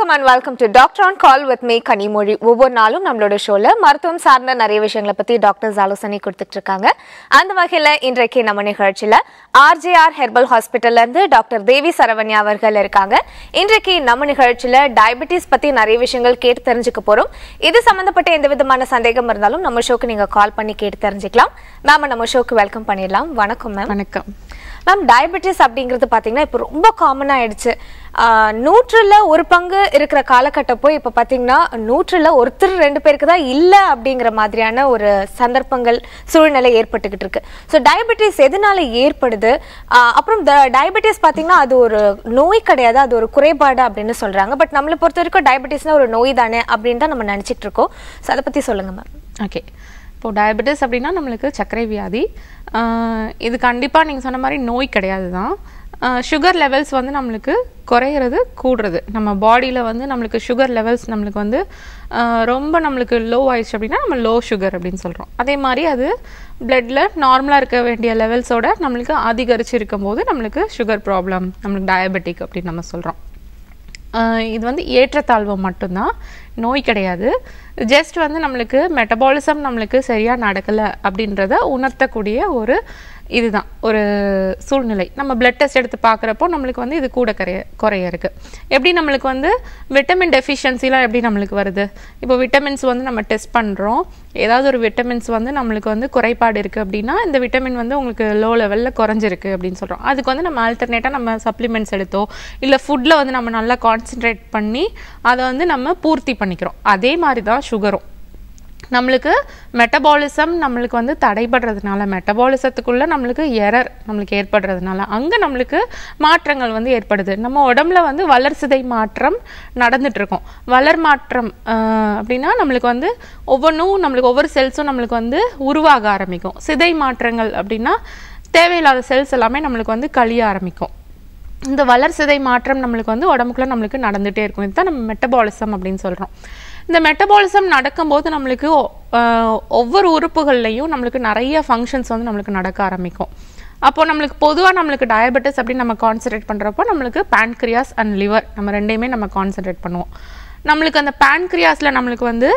வணக்கம் and welcome to doctor on call with me Kanimozhi ஒவ்வொரு நாளும் நம்மளோட ஷோல மருத்துவம் சார்ந்த நிறைய விஷயங்களை பத்தி டாக்டர்ஸ் ஆலோசனை கொடுத்துட்டு இருக்காங்க அந்த வகையில இன்றைக்கு நம்ம நிகழ்ச்சியில ஆர்ஜேஆர் ஹெர்பல் ஹாஸ்பிட்டல்ல இருந்து டாக்டர் தேவி சரவண்யா அவர்கள் இருக்காங்க இன்றைக்கு நம்ம நிகழ்ச்சியில டயபெட்டிஸ் பத்தி நிறைய விஷயங்கள் கேட்டு தெரிஞ்சுக்க போறோம் இது சம்பந்தப்பட்ட எந்த விதமான சந்தேகம் இருந்தாலும் நம்ம ஷோக்கு நீங்க கால் பண்ணி கேட்டு தெரிஞ்சுக்கலாம் மேம் நம்ம ஷோக்கு வெல்கம் பண்ணிடலாம் வணக்கம் மேம் வணக்கம் மேம் டயபெட்டிஸ் அப்படிங்கிறது பார்த்தீங்கன்னா இப்போ ரொம்ப காமன் ஆயிடுச்சு ஆஹ் நூற்றுல ஒரு பங்கு இருக்கிற காலகட்டம் போய் இப்போ பார்த்தீங்கன்னா நூற்றுல ஒருத்தர் ரெண்டு பேருக்கு தான் இல்லை அப்படிங்கிற மாதிரியான ஒரு சந்தர்ப்பங்கள் சூழ்நிலை ஏற்பட்டுக்கிட்டு இருக்கு ஸோ டயபெட்டிஸ் எதனால ஏற்படுது ஆஹ் அப்புறம் டயபெட்டிஸ் பார்த்தீங்கன்னா அது ஒரு நோய் கிடையாது அது ஒரு குறைபாடு அப்படின்னு சொல்றாங்க பட் நம்மளை பொறுத்த வரைக்கும் டயபெட்டிஸ்னா ஒரு நோய் தானே அப்படின்னு தான் நம்ம நினச்சிட்டு இருக்கோம் ஸோ அதை பற்றி சொல்லுங்க மேம் ஓகே இப்போ டயபெட்டிஸ் அப்படின்னா நம்மளுக்கு சர்க்கரை வியாதி ஆஹ் இது கண்டிப்பாக நீங்கள் சொன்ன மாதிரி நோய் கிடையாது தான் சுகர் லெவல்ஸ் வந்து நம்மளுக்கு குறையிறது கூடுறது நம்ம பாடியில் வந்து நம்மளுக்கு சுகர் லெவல்ஸ் நம்மளுக்கு வந்து ஆஹ் ரொம்ப நம்மளுக்கு லோ ஆயிடுச்சு அப்படின்னா நம்ம லோ சுகர் அப்படின்னு சொல்கிறோம் அதே மாதிரி அது பிளட்டில் நார்மலாக இருக்க வேண்டிய லெவல்ஸோட நம்மளுக்கு அதிகரிச்சு இருக்கும்போது நம்மளுக்கு சுகர் ப்ராப்ளம் நம்மளுக்கு டயபெட்டிக் அப்படின்னு நம்ம சொல்கிறோம் ஆஹ் இது வந்து ஏற்றத்தாழ்வு மட்டும்தான் நோய் கிடையாது ஜஸ்ட் வந்து நம்மளுக்கு மெட்டபாலிசம் நம்மளுக்கு சரியாக நடக்கலை அப்படின்றத உணர்த்தக்கூடிய ஒரு இதுதான் ஒரு சூழ்நிலை நம்ம பிளட் டெஸ்ட் எடுத்து பார்க்குறப்போ நம்மளுக்கு வந்து இது கூட கரைய குறைய இருக்குது எப்படி நம்மளுக்கு வந்து விட்டமின் டெஃபிஷியன்சிலாம் எப்படி நம்மளுக்கு வருது இப்போ விட்டமின்ஸ் வந்து நம்ம டெஸ்ட் பண்ணுறோம் ஏதாவது ஒரு விட்டமின்ஸ் வந்து நம்மளுக்கு வந்து குறைபாடு இருக்குது அப்படின்னா இந்த விட்டமின் வந்து உங்களுக்கு லோ லெவலில் குறைஞ்சிருக்கு அப்படின்னு சொல்கிறோம் அதுக்கு வந்து நம்ம ஆல்டர்னேட்டாக நம்ம சப்ளிமெண்ட்ஸ் எடுத்தோ இல்லை ஃபுட்டில் வந்து நம்ம நல்லா கான்சென்ட்ரேட் பண்ணி அதை வந்து நம்ம பூர்த்தி பண்ணிக்கிறோம் அதே மாதிரி தான் சுகரும் நம்மளுக்கு மெட்டபாலிசம் நம்மளுக்கு வந்து தடைபடுறதுனால மெட்டபாலிசத்துக்குள்ளே நம்மளுக்கு எரர் நம்மளுக்கு ஏற்படுறதுனால அங்கே நம்மளுக்கு மாற்றங்கள் வந்து ஏற்படுது நம்ம உடம்புல வந்து வளர்சிதை மாற்றம் நடந்துட்டு இருக்கும் வளர் மாற்றம் ஆஹ், அப்படின்னா நம்மளுக்கு வந்து ஒவ்வொன்றும் நம்மளுக்கு ஒவ்வொரு செல்ஸும் நம்மளுக்கு வந்து உருவாக ஆரம்பிக்கும் சிதை மாற்றங்கள் அப்படின்னா தேவையில்லாத செல்ஸ் எல்லாமே நம்மளுக்கு வந்து கழிய ஆரம்பிக்கும் இந்த வளர்சிதை மாற்றம் நம்மளுக்கு வந்து உடம்புக்குள்ள நம்மளுக்கு நடந்துட்டே இருக்கும் இதுதான் நம்ம மெட்டபாலிசம் அப்படின்னு சொல்றோம் இந்த மெட்டபாலிசம் நடக்கும்போது நம்மளுக்கு ஒ- ஆஹ் ஒவ்வொரு உறுப்புகள்லையும் நம்மளுக்கு நிறைய ஃபங்க்ஷன்ஸ் வந்து நம்மளுக்கு நடக்க ஆரம்பிக்கும் அப்போ நம்மளுக்கு பொதுவாக நம்மளுக்கு டயபெட்டிஸ் அப்படின்னு நம்ம கான்சென்ட்ரேட் பண்ணுறப்போ நம்மளுக்கு pancreas அண்ட் லிவர் நம்ம ரெண்டையுமே நம்ம கான்சென்ட்ரேட் பண்ணுவோம் நம்மளுக்கு அந்த pancreasல நம்மளுக்கு வந்து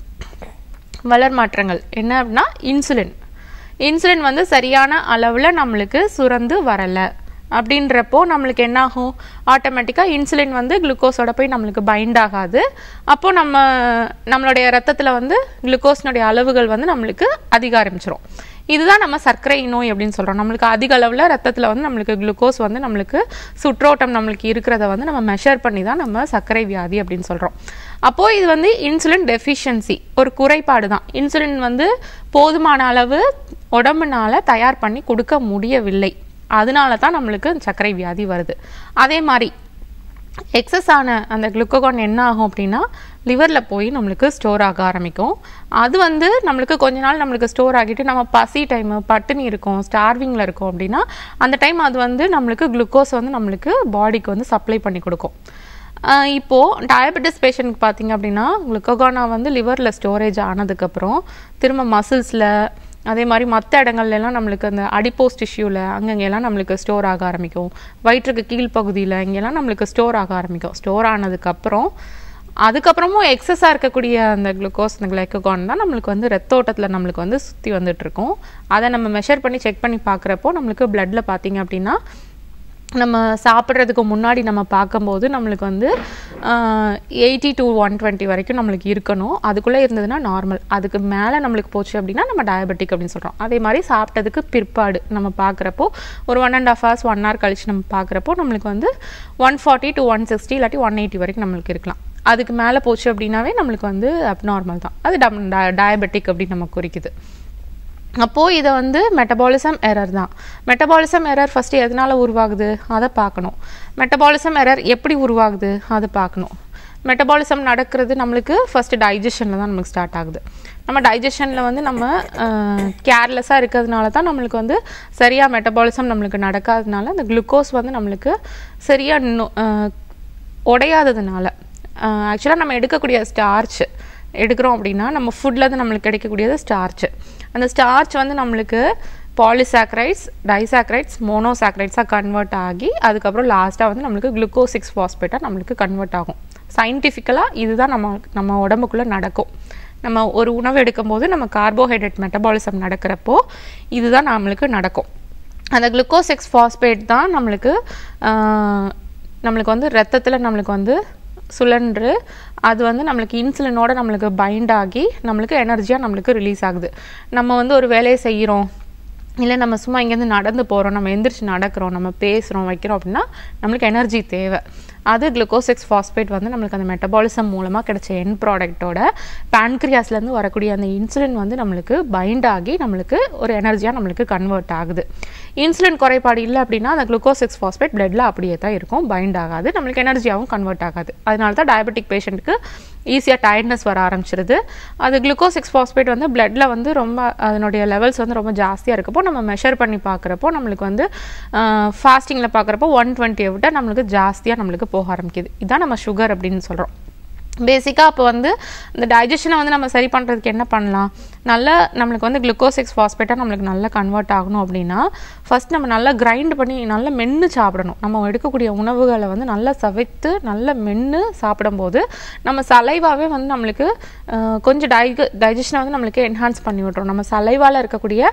வளர் மாற்றங்கள் என்ன அப்படின்னா இன்சுலின் இன்சுலின் வந்து சரியான அளவில் நம்மளுக்கு சுரந்து வரலை அப்படின்றப்போ நம்மளுக்கு என்ன ஆகும் ஆட்டோமேட்டிக்காக இன்சுலின் வந்து குளுக்கோஸோட போய் நம்மளுக்கு பைண்ட் ஆகாது அப்போ நம்ம நம்மளுடைய ரத்தத்தில் வந்து குளுக்கோஸ்னுடைய அளவுகள் வந்து நம்மளுக்கு அதிக ஆரம்பிச்சிரும் இதுதான் நம்ம சர்க்கரை நோய் அப்படின்னு சொல்கிறோம் நம்மளுக்கு அதிக அளவில் ரத்தத்தில் வந்து நம்மளுக்கு குளுக்கோஸ் வந்து நம்மளுக்கு சுற்றோட்டம் நம்மளுக்கு இருக்கிறத வந்து நம்ம மெஷர் பண்ணி தான் நம்ம சர்க்கரை வியாதி அப்படின்னு சொல்கிறோம் அப்போது இது வந்து இன்சுலின் டெஃபிஷியன்சி ஒரு குறைபாடு தான் இன்சுலின் வந்து போதுமான அளவு உடம்புனால தயார் பண்ணி கொடுக்க முடியவில்லை அதனால தான் நம்மளுக்கு சர்க்கரை வியாதி வருது அதே மாதிரி எக்ஸஸ் ஆன அந்த குளுக்கோகான் என்ன ஆகும் அப்படின்னா லிவரில் போய் நம்மளுக்கு ஸ்டோர் ஆக ஆரம்பிக்கும் அது வந்து நம்மளுக்கு கொஞ்ச நாள் நம்மளுக்கு ஸ்டோர் ஆகிட்டு நம்ம பசி டைமு பட்டினி இருக்கும் ஸ்டார்விங்கில் இருக்கும் அப்படின்னா அந்த டைம் அது வந்து நம்மளுக்கு குளுக்கோஸ் வந்து நம்மளுக்கு பாடிக்கு வந்து சப்ளை பண்ணி கொடுக்கும் ஆஹ் இப்போ டயபெட்டிஸ் பேஷண்ட்க்கு பார்த்தீங்க அப்படின்னா குளுக்கோகானா வந்து லிவரில் ஸ்டோரேஜ் ஆனதுக்கப்புறம் திரும்ப மசில்ஸில் அதே மாதிரி மற்ற இடங்கள்ல எல்லாம் நம்மளுக்கு அந்த அடிப்போஸ் டிஷ்யூவில் அங்கங்கெல்லாம் நம்மளுக்கு ஸ்டோர் ஆக ஆரம்பிக்கும் வயிற்றுக்கு கீழ்ப்பகுதியில் இங்கெல்லாம் நம்மளுக்கு ஸ்டோர் ஆக ஆரம்பிக்கும் ஸ்டோர் ஆனதுக்கப்புறம் அதுக்கப்புறமும் எக்ஸஸாக இருக்கக்கூடிய அந்த குளுக்கோஸ் அந்த கிளைக்கோகான் தான் நம்மளுக்கு வந்து ரத்த ஓட்டத்தில் நம்மளுக்கு வந்து சுற்றி வந்துட்டு இருக்கும் அதை நம்ம மெஷர் பண்ணி செக் பண்ணி பார்க்குறப்போ நம்மளுக்கு பிளட்ல பார்த்தீங்க அப்படின்னா நம்ம சாப்பிட்றதுக்கு முன்னாடி நம்ம பார்க்கும்போது நம்மளுக்கு வந்து எயிட்டி டு ஒன் டுவெண்ட்டி வரைக்கும் நம்மளுக்கு இருக்கணும் அதுக்குள்ளே இருந்ததுன்னா நார்மல் அதுக்கு மேலே நம்மளுக்கு போச்சு அப்படின்னா நம்ம டயபெட்டிக் அப்படின்னு சொல்கிறோம் அதே மாதிரி சாப்பிட்டதுக்கு பிற்பாடு நம்ம பார்க்குறப்போ ஒரு one and half hours one hour கழிச்சு நம்ம பார்க்குறப்போ நம்மளுக்கு வந்து one forty to one sixty இல்லாட்டி ஒன் எயிட்டி வரைக்கும் நம்மளுக்கு இருக்கலாம் அதுக்கு மேலே போச்சு அப்படின்னாவே நம்மளுக்கு வந்து அப்நார்மல் தான் அது டயபெட்டிக் அப்படின்னு நம்ம குறிக்குது அப்போது இதை வந்து மெட்டபாலிசம் எரர் தான் மெட்டபாலிசம் எரர் ஃபஸ்ட்டு எதனால் உருவாகுது அதை பார்க்கணும் மெட்டபாலிசம் எரர் எப்படி உருவாகுது அதை பார்க்கணும் மெட்டபாலிசம் நடக்கிறது நம்மளுக்கு ஃபஸ்ட்டு டைஜஷனில் தான் நமக்கு ஸ்டார்ட் ஆகுது நம்ம டைஜஷனில் வந்து நம்ம கேர்லெஸ்ஸாக இருக்கிறதுனால தான் நம்மளுக்கு வந்து சரியாக மெட்டபாலிசம் நம்மளுக்கு நடக்காததுனால அந்த குளுக்கோஸ் வந்து நம்மளுக்கு சரியாக உடையாததுனால ஆக்சுவலாக நம்ம எடுக்கக்கூடிய ஸ்டார்ச் எடுக்கிறோம் அப்படின்னா நம்ம ஃபுட்டில் இருந்து நம்மளுக்கு கிடைக்கக்கூடியது ஸ்டார்ச் அந்த ஸ்டார்ச் வந்து நம்மளுக்கு பாலிசாக்ரைட்ஸ் டைசாக்ரைட்ஸ் மோனோசாக்ரைட்ஸாக கன்வெர்ட் ஆகி அதுக்கப்புறம் லாஸ்ட்டாக வந்து நம்மளுக்கு குளுக்கோசிக்ஸ் ஃபாஸ்பேட்டாக நம்மளுக்கு கன்வெர்ட் ஆகும் சயின்டிஃபிக்கலாக இதுதான் நம்ம நம்ம உடம்புக்குள்ளே நடக்கும் நம்ம ஒரு உணவு எடுக்கும்போது நம்ம கார்போஹைட்ரேட் மெட்டபாலிசம் நடக்கிறப்போ இதுதான் நம்மளுக்கு நடக்கும் அந்த குளுக்கோஸ் எக்ஸ் ஃபாஸ்பேட் தான் நம்மளுக்கு ஆஹ், நம்மளுக்கு வந்து ரத்தத்தில் நம்மளுக்கு வந்து சுழன்று அது வந்து நம்மளுக்கு இன்சுலினோட நம்மளுக்கு பைண்ட் ஆகி நம்மளுக்கு எனர்ஜியாக நம்மளுக்கு ரிலீஸ் ஆகுது நம்ம வந்து ஒரு வேலையை செய்கிறோம் இல்லை நம்ம சும்மா இங்கேருந்து நடந்து போகிறோம் நம்ம எந்திரிச்சு நடக்கிறோம் நம்ம பேசுகிறோம் வைக்கிறோம் அப்படின்னா நம்மளுக்கு எனர்ஜி தேவை அது குளுக்கோசிக்ஸ் ஃபாஸ்பேட் வந்து நம்மளுக்கு அந்த மெட்டபாலிசம் மூலமாக கிடைச்ச என் ப்ராடக்ட்டோட பேன்க்ரியாஸ்லேருந்து வரக்கூடிய அந்த இன்சுலின் வந்து நம்மளுக்கு பைண்ட் ஆகி நம்மளுக்கு ஒரு எனர்ஜியாக நம்மளுக்கு கன்வெர்ட் ஆகுது இன்சுலின் குறைபாடு இல்லை அப்படின்னா அந்த குளுக்கோசிக்ஸ் ஃபாஸ்பேட் பிளட்ல அப்படியே தான் இருக்கும் பைண்ட் ஆகாது நம்மளுக்கு எனர்ஜியாகவும் கன்வெர்ட் ஆகாது அதனால தான் டயபெட்டிக் பேஷண்ட்டுக்கு ஈஸியாக டயர்ட்னஸ் வர ஆரம்பிச்சிருது அது குளுக்கோசிக்ஸ் ஃபாஸ்பேட் வந்து பிளட்ல வந்து ரொம்ப அதனுடைய லெவல்ஸ் வந்து ரொம்ப ஜாஸ்தியாக இருக்கப்போ நம்ம மெஷர் பண்ணி பார்க்குறப்போ நம்மளுக்கு வந்து ஃபாஸ்டிங்கில் பார்க்குறப்போ ஒன் டுவெண்ட்டியை விட நம்மளுக்கு ஜாஸ்தியாக நம்மளுக்கு போக ஆரம்பிக்குது இதான் நம்ம சுகர் அப்படின்னு சொல்கிறோம் பேசிக்காக அப்போ வந்து இந்த டைஜஷனை வந்து நம்ம சரி பண்ணுறதுக்கு என்ன பண்ணலாம் நல்ல நம்மளுக்கு வந்து குளுக்கோசிக்ஸ் ஃபாஸ்பேட்டாக நம்மளுக்கு நல்லா கன்வெர்ட் ஆகணும் அப்படின்னா ஃபர்ஸ்ட் நம்ம நல்லா கிரைண்ட் பண்ணி நல்லா மென்று சாப்பிடணும் நம்ம எடுக்கக்கூடிய உணவுகளை வந்து நல்லா சவைத்து நல்லா மென்று சாப்பிடும்போது நம்ம சலைவாவே வந்து நம்மளுக்கு அஹ், கொஞ்சம் டைக டைஜஷனை வந்து நம்மளுக்கு என்ஹான்ஸ் பண்ணி விட்றோம் நம்ம சலைவால இருக்கக்கூடிய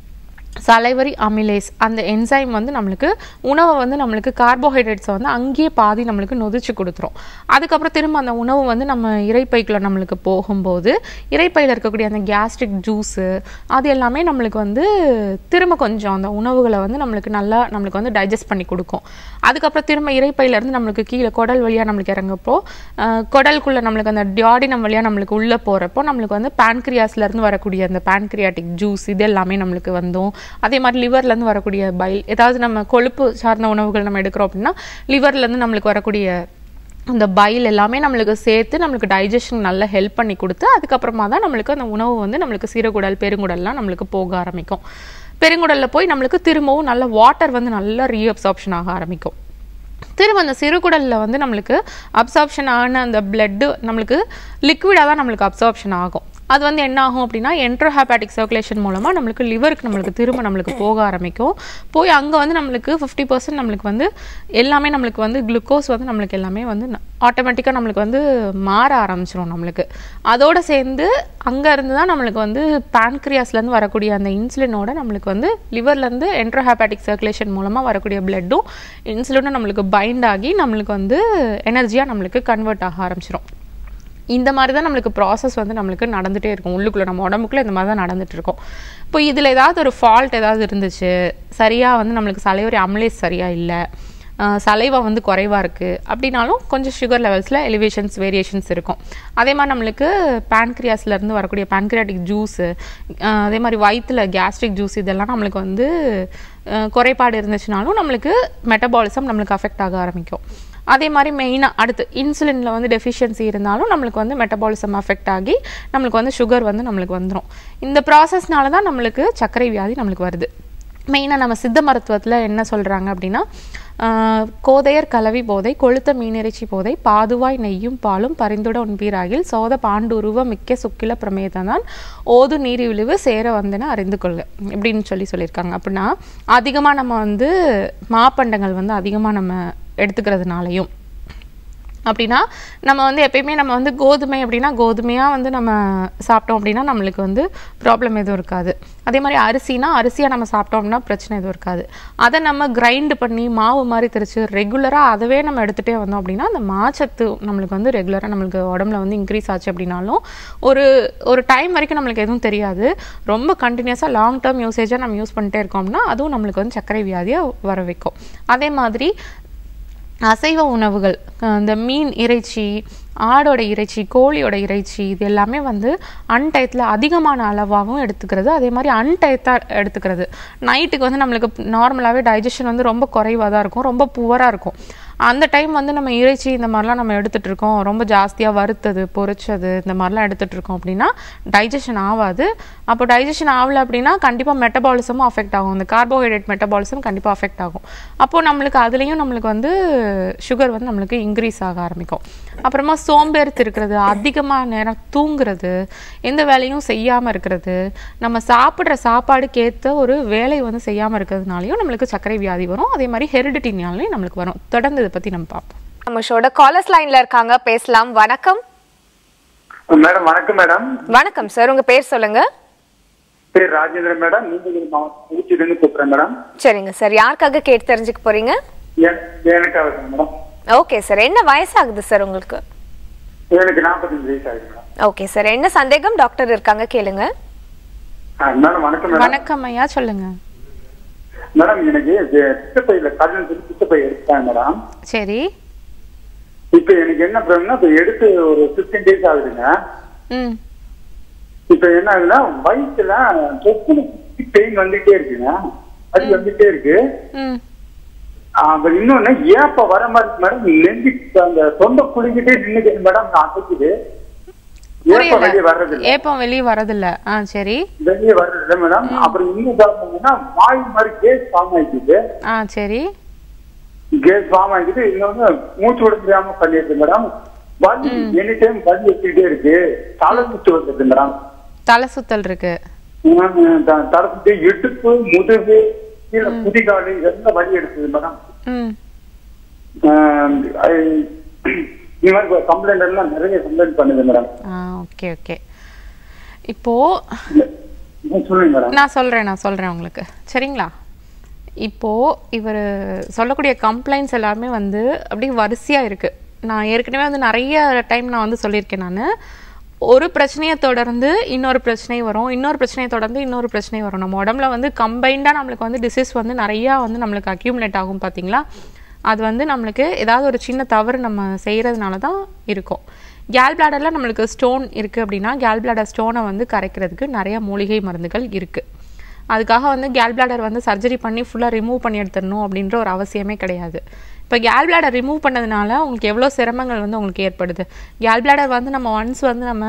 சலைவரி அமிலேஸ் அந்த என்சைம் வந்து நம்மளுக்கு உணவை வந்து நம்மளுக்கு கார்போஹைட்ரேட்ஸை வந்து அங்கேயே பாதி நம்மளுக்கு நொதிச்சு கொடுத்துரும் அதுக்கப்புறம் திரும்ப அந்த உணவு வந்து நம்ம இறைப்பைக்குள்ள நம்மளுக்கு போகும்போது இறைப்பையில் இருக்கக்கூடிய அந்த கேஸ்ட்ரிக் ஜூஸு அது எல்லாமே நம்மளுக்கு வந்து திரும்ப கொஞ்சம் அந்த உணவுகளை வந்து நம்மளுக்கு நல்லா நம்மளுக்கு வந்து டைஜஸ்ட் பண்ணி கொடுக்கும் அதுக்கப்புறம் திரும்ப இறைப்பையிலேருந்து நம்மளுக்கு கீழே குடல் வழியாக நம்மளுக்கு இறங்கப்போ அஹ், குடலுக்குள்ள நம்மளுக்கு அந்த டியாடினம் வழியாக நம்மளுக்கு உள்ளே போகிறப்போ நம்மளுக்கு வந்து pancreasல இருந்து வரக்கூடிய அந்த pancreatic ஜூஸ் இது எல்லாமே நம்மளுக்கு வந்தும் அதே மாதிரி liverல இருந்து வரக்கூடிய பைல் ஏதாவது நம்ம கொழுப்பு சார்ந்த உணவுகள் நம்ம எடுக்கிறோம் அப்படின்னா liverல இருந்து நம்மளுக்கு வரக்கூடிய அந்த பைல் எல்லாமே நம்மளுக்கு சேர்த்து நம்மளுக்கு டைஜஷன் நல்லா ஹெல்ப் பண்ணி கொடுத்து அதுக்கப்புறமா தான் நம்மளுக்கு அந்த உணவு வந்து நம்மளுக்கு சிறுகுடல் பெருங்குடல்லாம் நம்மளுக்கு போக ஆரம்பிக்கும் பெருங்குடல்ல போய் நம்மளுக்கு திரும்பவும் நல்ல வாட்டர் வந்து நல்லா ரீஅப்சார்ப்ஷன் ஆக ஆரம்பிக்கும் திரும்ப அந்த சிறுகுடல்ல வந்து நம்மளுக்கு அப்சார்ப்ஷன் ஆன அந்த blood நம்மளுக்கு லிக்விடாக தான் நம்மளுக்கு அப்சார்ப்ஷன் ஆகும் அது வந்து என்ன ஆகும் அப்படின்னா என்ட்ரோஹேபாட்டிக் சர்க்குலேஷன் மூலமாக நம்மளுக்கு லிவருக்கு நம்மளுக்கு திரும்ப நம்மளுக்கு போக ஆரம்பிக்கும் போய் அங்கே வந்து நம்மளுக்கு ஃபிஃப்டி பர்சன்ட் நம்மளுக்கு வந்து எல்லாமே நம்மளுக்கு வந்து குளுக்கோஸ் வந்து நம்மளுக்கு எல்லாமே வந்து ஆட்டோமேட்டிக்காக நம்மளுக்கு வந்து மாற ஆரம்பிச்சிரும் நம்மளுக்கு அதோட சேர்ந்து அங்கே இருந்து தான் நம்மளுக்கு வந்து pancreasல-இருந்து வரக்கூடிய அந்த இன்சுலினோட நம்மளுக்கு வந்து லிவர்லேருந்து என்ட்ரோஹேபாட்டிக் சர்க்குலேஷன் மூலமாக வரக்கூடிய பிளட்டும் இன்சுலினும் நம்மளுக்கு பைண்ட் ஆகி நம்மளுக்கு வந்து எனர்ஜியாக நம்மளுக்கு கன்வெர்ட் ஆக ஆரம்பிச்சிரும் இந்த மாதிரி தான் நம்மளுக்கு ப்ராசஸ் வந்து நம்மளுக்கு நடந்துகிட்டே இருக்கும் உள்ளுக்குள்ளே நம்ம உடம்புக்குள்ளே இந்த மாதிரி தான் நடந்துட்டு இருக்கும் இப்போ இதில் ஏதாவது ஒரு ஃபால்ட் ஏதாவது இருந்துச்சு சரியாக வந்து நம்மளுக்கு சலைவரி அம்லேஸ் சரியாக இல்லை சலைவா வந்து குறைவாக இருக்குது அப்படின்னாலும் கொஞ்சம் சுகர் லெவல்ஸில் எலிவேஷன்ஸ் வேரியேஷன்ஸ் இருக்கும் அதே மாதிரி நம்மளுக்கு pancreasல இருந்து வரக்கூடிய pancreatic ஜூஸு அதே மாதிரி வயிற்றுல கேஸ்ட்ரிக் ஜூஸ் இதெல்லாம் நம்மளுக்கு வந்து அஹ், குறைபாடு இருந்துச்சுனாலும் நம்மளுக்கு மெட்டபாலிசம் நம்மளுக்கு அஃபெக்ட் ஆக ஆரம்பிக்கும் அதே மாதிரி மெயினாக அடுத்து இன்சுலினில் வந்து டெஃபிஷியன்சி இருந்தாலும் நம்மளுக்கு வந்து மெட்டபாலிசம் அஃபெக்ட் ஆகி நம்மளுக்கு வந்து சுகர் வந்து நம்மளுக்கு வந்துடும் இந்த ப்ராசஸ்னால தான் நம்மளுக்கு சர்க்கரை வியாதி நம்மளுக்கு வருது மெயினாக நம்ம சித்த மருத்துவத்தில் என்ன சொல்கிறாங்க அப்படின்னா ஆஹ், கோதையர் கலவி போதை கொழுத்த மீனிறைச்சி போதை பாதுவாய் நெய்யும் பாலும் பரிந்துட உண்பீராகில் சோத பாண்டுருவ மிக்க சுக்கில பிரமேதந்தான் ஓது நீரி விழிவு சேர வந்தன அறிந்து கொள்ள இப்படின்னு சொல்லி சொல்லியிருக்காங்க அப்படின்னா அதிகமாக நம்ம வந்து மாப்பண்டங்கள் வந்து அதிகமாக நம்ம எடுத்துக்கிறதுனாலையும் அப்படின்னா நம்ம வந்து எப்பயுமே நம்ம வந்து கோதுமை அப்படின்னா கோதுமையாக வந்து நம்ம சாப்பிட்டோம் அப்படின்னா நம்மளுக்கு வந்து ப்ராப்ளம் எதுவும் இருக்காது அதே மாதிரி அரிசினா அரிசியாக நம்ம சாப்பிட்டோம்னா பிரச்சனை எதுவும் இருக்காது அதை நம்ம கிரைண்ட் பண்ணி மாவு மாதிரி திரிச்சு ரெகுலராக அதவே நம்ம எடுத்துகிட்டே வந்தோம் அப்படின்னா அந்த மாச்சத்து நம்மளுக்கு வந்து ரெகுலராக நம்மளுக்கு உடம்புல வந்து இன்க்ரீஸ் ஆச்சு அப்படின்னாலும் ஒரு ஒரு டைம் வரைக்கும் நம்மளுக்கு எதுவும் தெரியாது ரொம்ப கண்டினியூஸாக லாங் டேர்ம் யூசேஜாக நம்ம யூஸ் பண்ணிட்டே இருக்கோம்னா அதுவும் நம்மளுக்கு வந்து சர்க்கரை வியாதியை வர வைக்கும் அதே மாதிரி அசைவ உணவுகள் அஹ் இந்த மீன் இறைச்சி ஆடோட இறைச்சி கோழியோட இறைச்சி இது எல்லாமே வந்து அன்டயத்தில் அதிகமான அளவாகவும் எடுத்துக்கிறது அதே மாதிரி அன்டயத்தாக எடுத்துக்கிறது நைட்டுக்கு வந்து நம்மளுக்கு நார்மலாகவே டைஜஷன் வந்து ரொம்ப குறைவாக தான் இருக்கும் ரொம்ப புவராக இருக்கும் அந்த டைம் வந்து நம்ம இறைச்சி இந்த மாதிரிலாம் நம்ம எடுத்துட்டு இருக்கோம் ரொம்ப ஜாஸ்தியாக வறுத்தது பொரிச்சது இந்த மாதிரிலாம் எடுத்துட்டு இருக்கோம் அப்படின்னா டைஜஷன் ஆகாது அப்போ டைஜஷன் ஆகலை அப்படின்னா கண்டிப்பாக மெட்டபாலிசமும் அஃபெக்ட் ஆகும் இந்த கார்போஹைட்ரேட் மெட்டபாலிசம் கண்டிப்பாக அஃபெக்ட் ஆகும் அப்போது நம்மளுக்கு அதுலேயும் நம்மளுக்கு வந்து சுகர் வந்து நம்மளுக்கு இன்க்ரீஸ் ஆக ஆரம்பிக்கும் அப்புறமா சோம்பேறித்து இருக்கிறது அதிகமாக நேரம் தூங்குறது எந்த வேலையும் செய்யாமல் இருக்கிறது நம்ம சாப்பிட்ற சாப்பாடுக்கேற்ற ஒரு வேலை வந்து செய்யாமல் இருக்கிறதுனாலையும் நம்மளுக்கு சர்க்கரை வியாதி வரும் அதே மாதிரி ஹெரிடிட்டினாலையும் நம்மளுக்கு வரும் தொடர்ந்து இதை பற்றி நம்ம பார்ப்போம் நம்ம ஷோட காலர்ஸ் லைன்ல இருக்காங்க பேசலாம் வணக்கம் மேடம் வணக்கம் மேடம் வணக்கம் சார் உங்க பேர் சொல்லுங்க பேர் ராஜேந்திரன் மேடம் நீலகிரி மாவட்டம் திருச்சியிலிருந்து கூப்பிடுறேன் மேடம் சரிங்க சார் யாருக்காக கேட்டு தெரிஞ்சுக்க போறீங்க என்- எனக்காக தான் மேடம் ஓகே சார் என்ன வயசாகுது சார் உங்களுக்கு எனக்கு நாற்பத்தஞ்சு வயசு ஆகுது மேடம் ஓகே சார் என்ன சந்தேகம் டாக்டர் இருக்காங்க கேளுங்க ஆ, மேடம் வணக்கம் மேடம் வணக்கம் ஐயா சொல்லுங்க மேடம் எனக்கு இது பித்தப்பையில கடன் சொல்லி பித்தப்பை எடுத்தாங்க மேடம் சரி இப்ப எனக்கு என்ன ப்ராப்ளம்னா இப்ப எடுத்து ஒரு பிப்டீன் டேஸ் ஆகுதுங்க ம் இப்ப என்ன ஆகுதுன்னா வயிற்றுல பெயின் வந்துட்டே இருக்குங்க அது வந்துட்டே இருக்கு ம் ஆ, அப்புறம் இன்னொன்னு ஏப்ப வர மாதிரி இருக்கு மேடம் நெஞ்சு அந்த தொண்டை குளிக்கிட்டே நின்னுக்கு மேடம் நான் அசைக்குது ஏப்ப வெளியே புரியல வர்றது இல்ல ஏப்பம் வெளியே வரதில்ல ஆ சரி வெளியே வர்றது இல்ல மேடம் அப்புறம் இன்னும் பார்த்தீங்கன்னா வாய் மாதிரி கேஸ் ஃபார்ம் ஆயிடுச்சு ஆ சரி கேஸ் ஃபார்ம் ஆகிட்டு இன்னொன்னு மூச்சு விட முடியாம பண்ணிடுது மேடம் வலி எனி டைம் வலி வச்சுக்கிட்டே இருக்கு தலை சுத்து வருது மேடம் தலை சுத்தல் இருக்கு தலை சுத்து இடுப்பு முதுகு கீழே குதிகாலு இதெல்லாம் வலி எடுக்குது மேடம் ம் ஆஹ் ஐ- இந்த மாதிரி கம்ப்ளைண்ட் எல்லாம் நிறைய கம்ப்ளைண்ட் பண்ணுது மேடம் ஆ ஓகே ஓகே இப்போ சொல்லுங்க மேடம் நான் சொல்றேன் நான் சொல்றேன் உங்களுக்கு சரிங்களா இப்போ இவர் சொல்லக்கூடிய கம்ப்ளைண்ட்ஸ் எல்லாமே வந்து அப்படியே வரிசையா இருக்கு நான் ஏற்கனவே வந்து நிறைய டைம் நான் வந்து சொல்லியிருக்கேன் நான் ஒரு பிரச்சனையை தொடர்ந்து இன்னொரு பிரச்சனை வரும் இன்னொரு பிரச்சனையை தொடர்ந்து இன்னொரு பிரச்சனை வரும் நம்ம உடம்புல வந்து கம்பைண்டாக நம்மளுக்கு வந்து டிசீஸ் வந்து நிறையா வந்து நம்மளுக்கு அக்யூமுலேட் ஆகும் பார்த்தீங்களா அது வந்து நம்மளுக்கு ஏதாவது ஒரு சின்ன தவறு நம்ம செய்கிறதுனால தான் இருக்கும் கேல் பிளாடரில் நம்மளுக்கு ஸ்டோன் இருக்குது அப்படின்னா கேல் பிளாடர் ஸ்டோனை வந்து கரைக்கிறதுக்கு நிறைய மூலிகை மருந்துகள் இருக்குது அதுக்காக வந்து கேல் பிளாடர் வந்து சர்ஜரி பண்ணி ஃபுல்லாக ரிமூவ் பண்ணி எடுத்துடணும் அப்படின்ற ஒரு அவசியமே கிடையாது இப்போ கேல் பிளாடர் ரிமூவ் பண்ணதுனால உங்களுக்கு எவ்வளோ சிரமங்கள் வந்து உங்களுக்கு ஏற்படுது கேல் பிளாடர் வந்து நம்ம ஒன்ஸ் வந்து நம்ம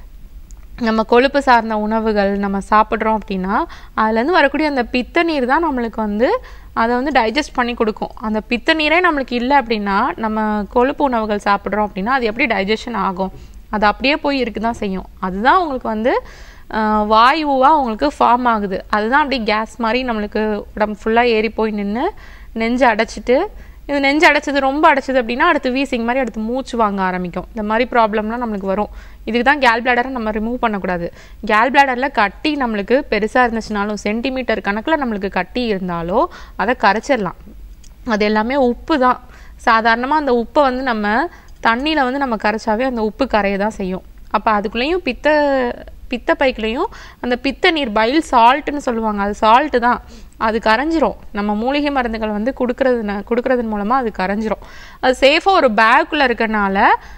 நம்ம கொழுப்பு சார்ந்த உணவுகள் நம்ம சாப்பிட்றோம் அப்படின்னா அதுலேருந்து வரக்கூடிய அந்த பித்த நீர் தான் நம்மளுக்கு வந்து அதை வந்து டைஜஸ்ட் பண்ணி கொடுக்கும் அந்த பித்த நீரே நம்மளுக்கு இல்லை அப்படின்னா நம்ம கொழுப்பு உணவுகள் சாப்பிட்றோம் அப்படின்னா அது எப்படி டைஜஷன் ஆகும் அது அப்படியே போய் இருக்கு தான் செய்யும் அதுதான் உங்களுக்கு வந்து ஆஹ், வாயுவா உங்களுக்கு ஃபார்ம் ஆகுது அதுதான் அப்படியே கேஸ் மாதிரி நம்மளுக்கு உடம்பு ஃபுல்லாக ஏறி போய் நின்று நெஞ்சு அடைச்சிட்டு இது நெஞ்சு அடைச்சது ரொம்ப அடைச்சது அப்படின்னா அடுத்து வீசிங் மாதிரி அடுத்து மூச்சு வாங்க ஆரம்பிக்கும் இந்த மாதிரி ப்ராப்ளம்லாம் நம்மளுக்கு வரும் இதுக்கு தான் கேல் பிளாடரை நம்ம ரிமூவ் பண்ணக்கூடாது கேல் பிளாடரில் கட்டி நம்மளுக்கு பெருசாக இருந்துச்சுனாலும் சென்டிமீட்டர் கணக்கில் நம்மளுக்கு கட்டி இருந்தாலோ அதை கரைச்சிடலாம் அது எல்லாமே உப்பு தான் சாதாரணமாக அந்த உப்பை வந்து நம்ம தண்ணியில் வந்து நம்ம கரைச்சாவே அந்த உப்பு கரைய தான் செய்யும் அப்போ அதுக்குள்ளேயும் பித்த பித்த பைக்குலேயும் அந்த பித்த நீர் பைல் சால்ட்டுன்னு சொல்லுவாங்க அது சால்ட்டு தான் அது கரைஞ்சிரும் நம்ம மூலிகை மருந்துகள் வந்து கொடுக்கறது கொடுக்கறதன் மூலமாக அது கரைஞ்சிரும் அது சேஃபாக ஒரு பேக்குள்ளே இருக்கனால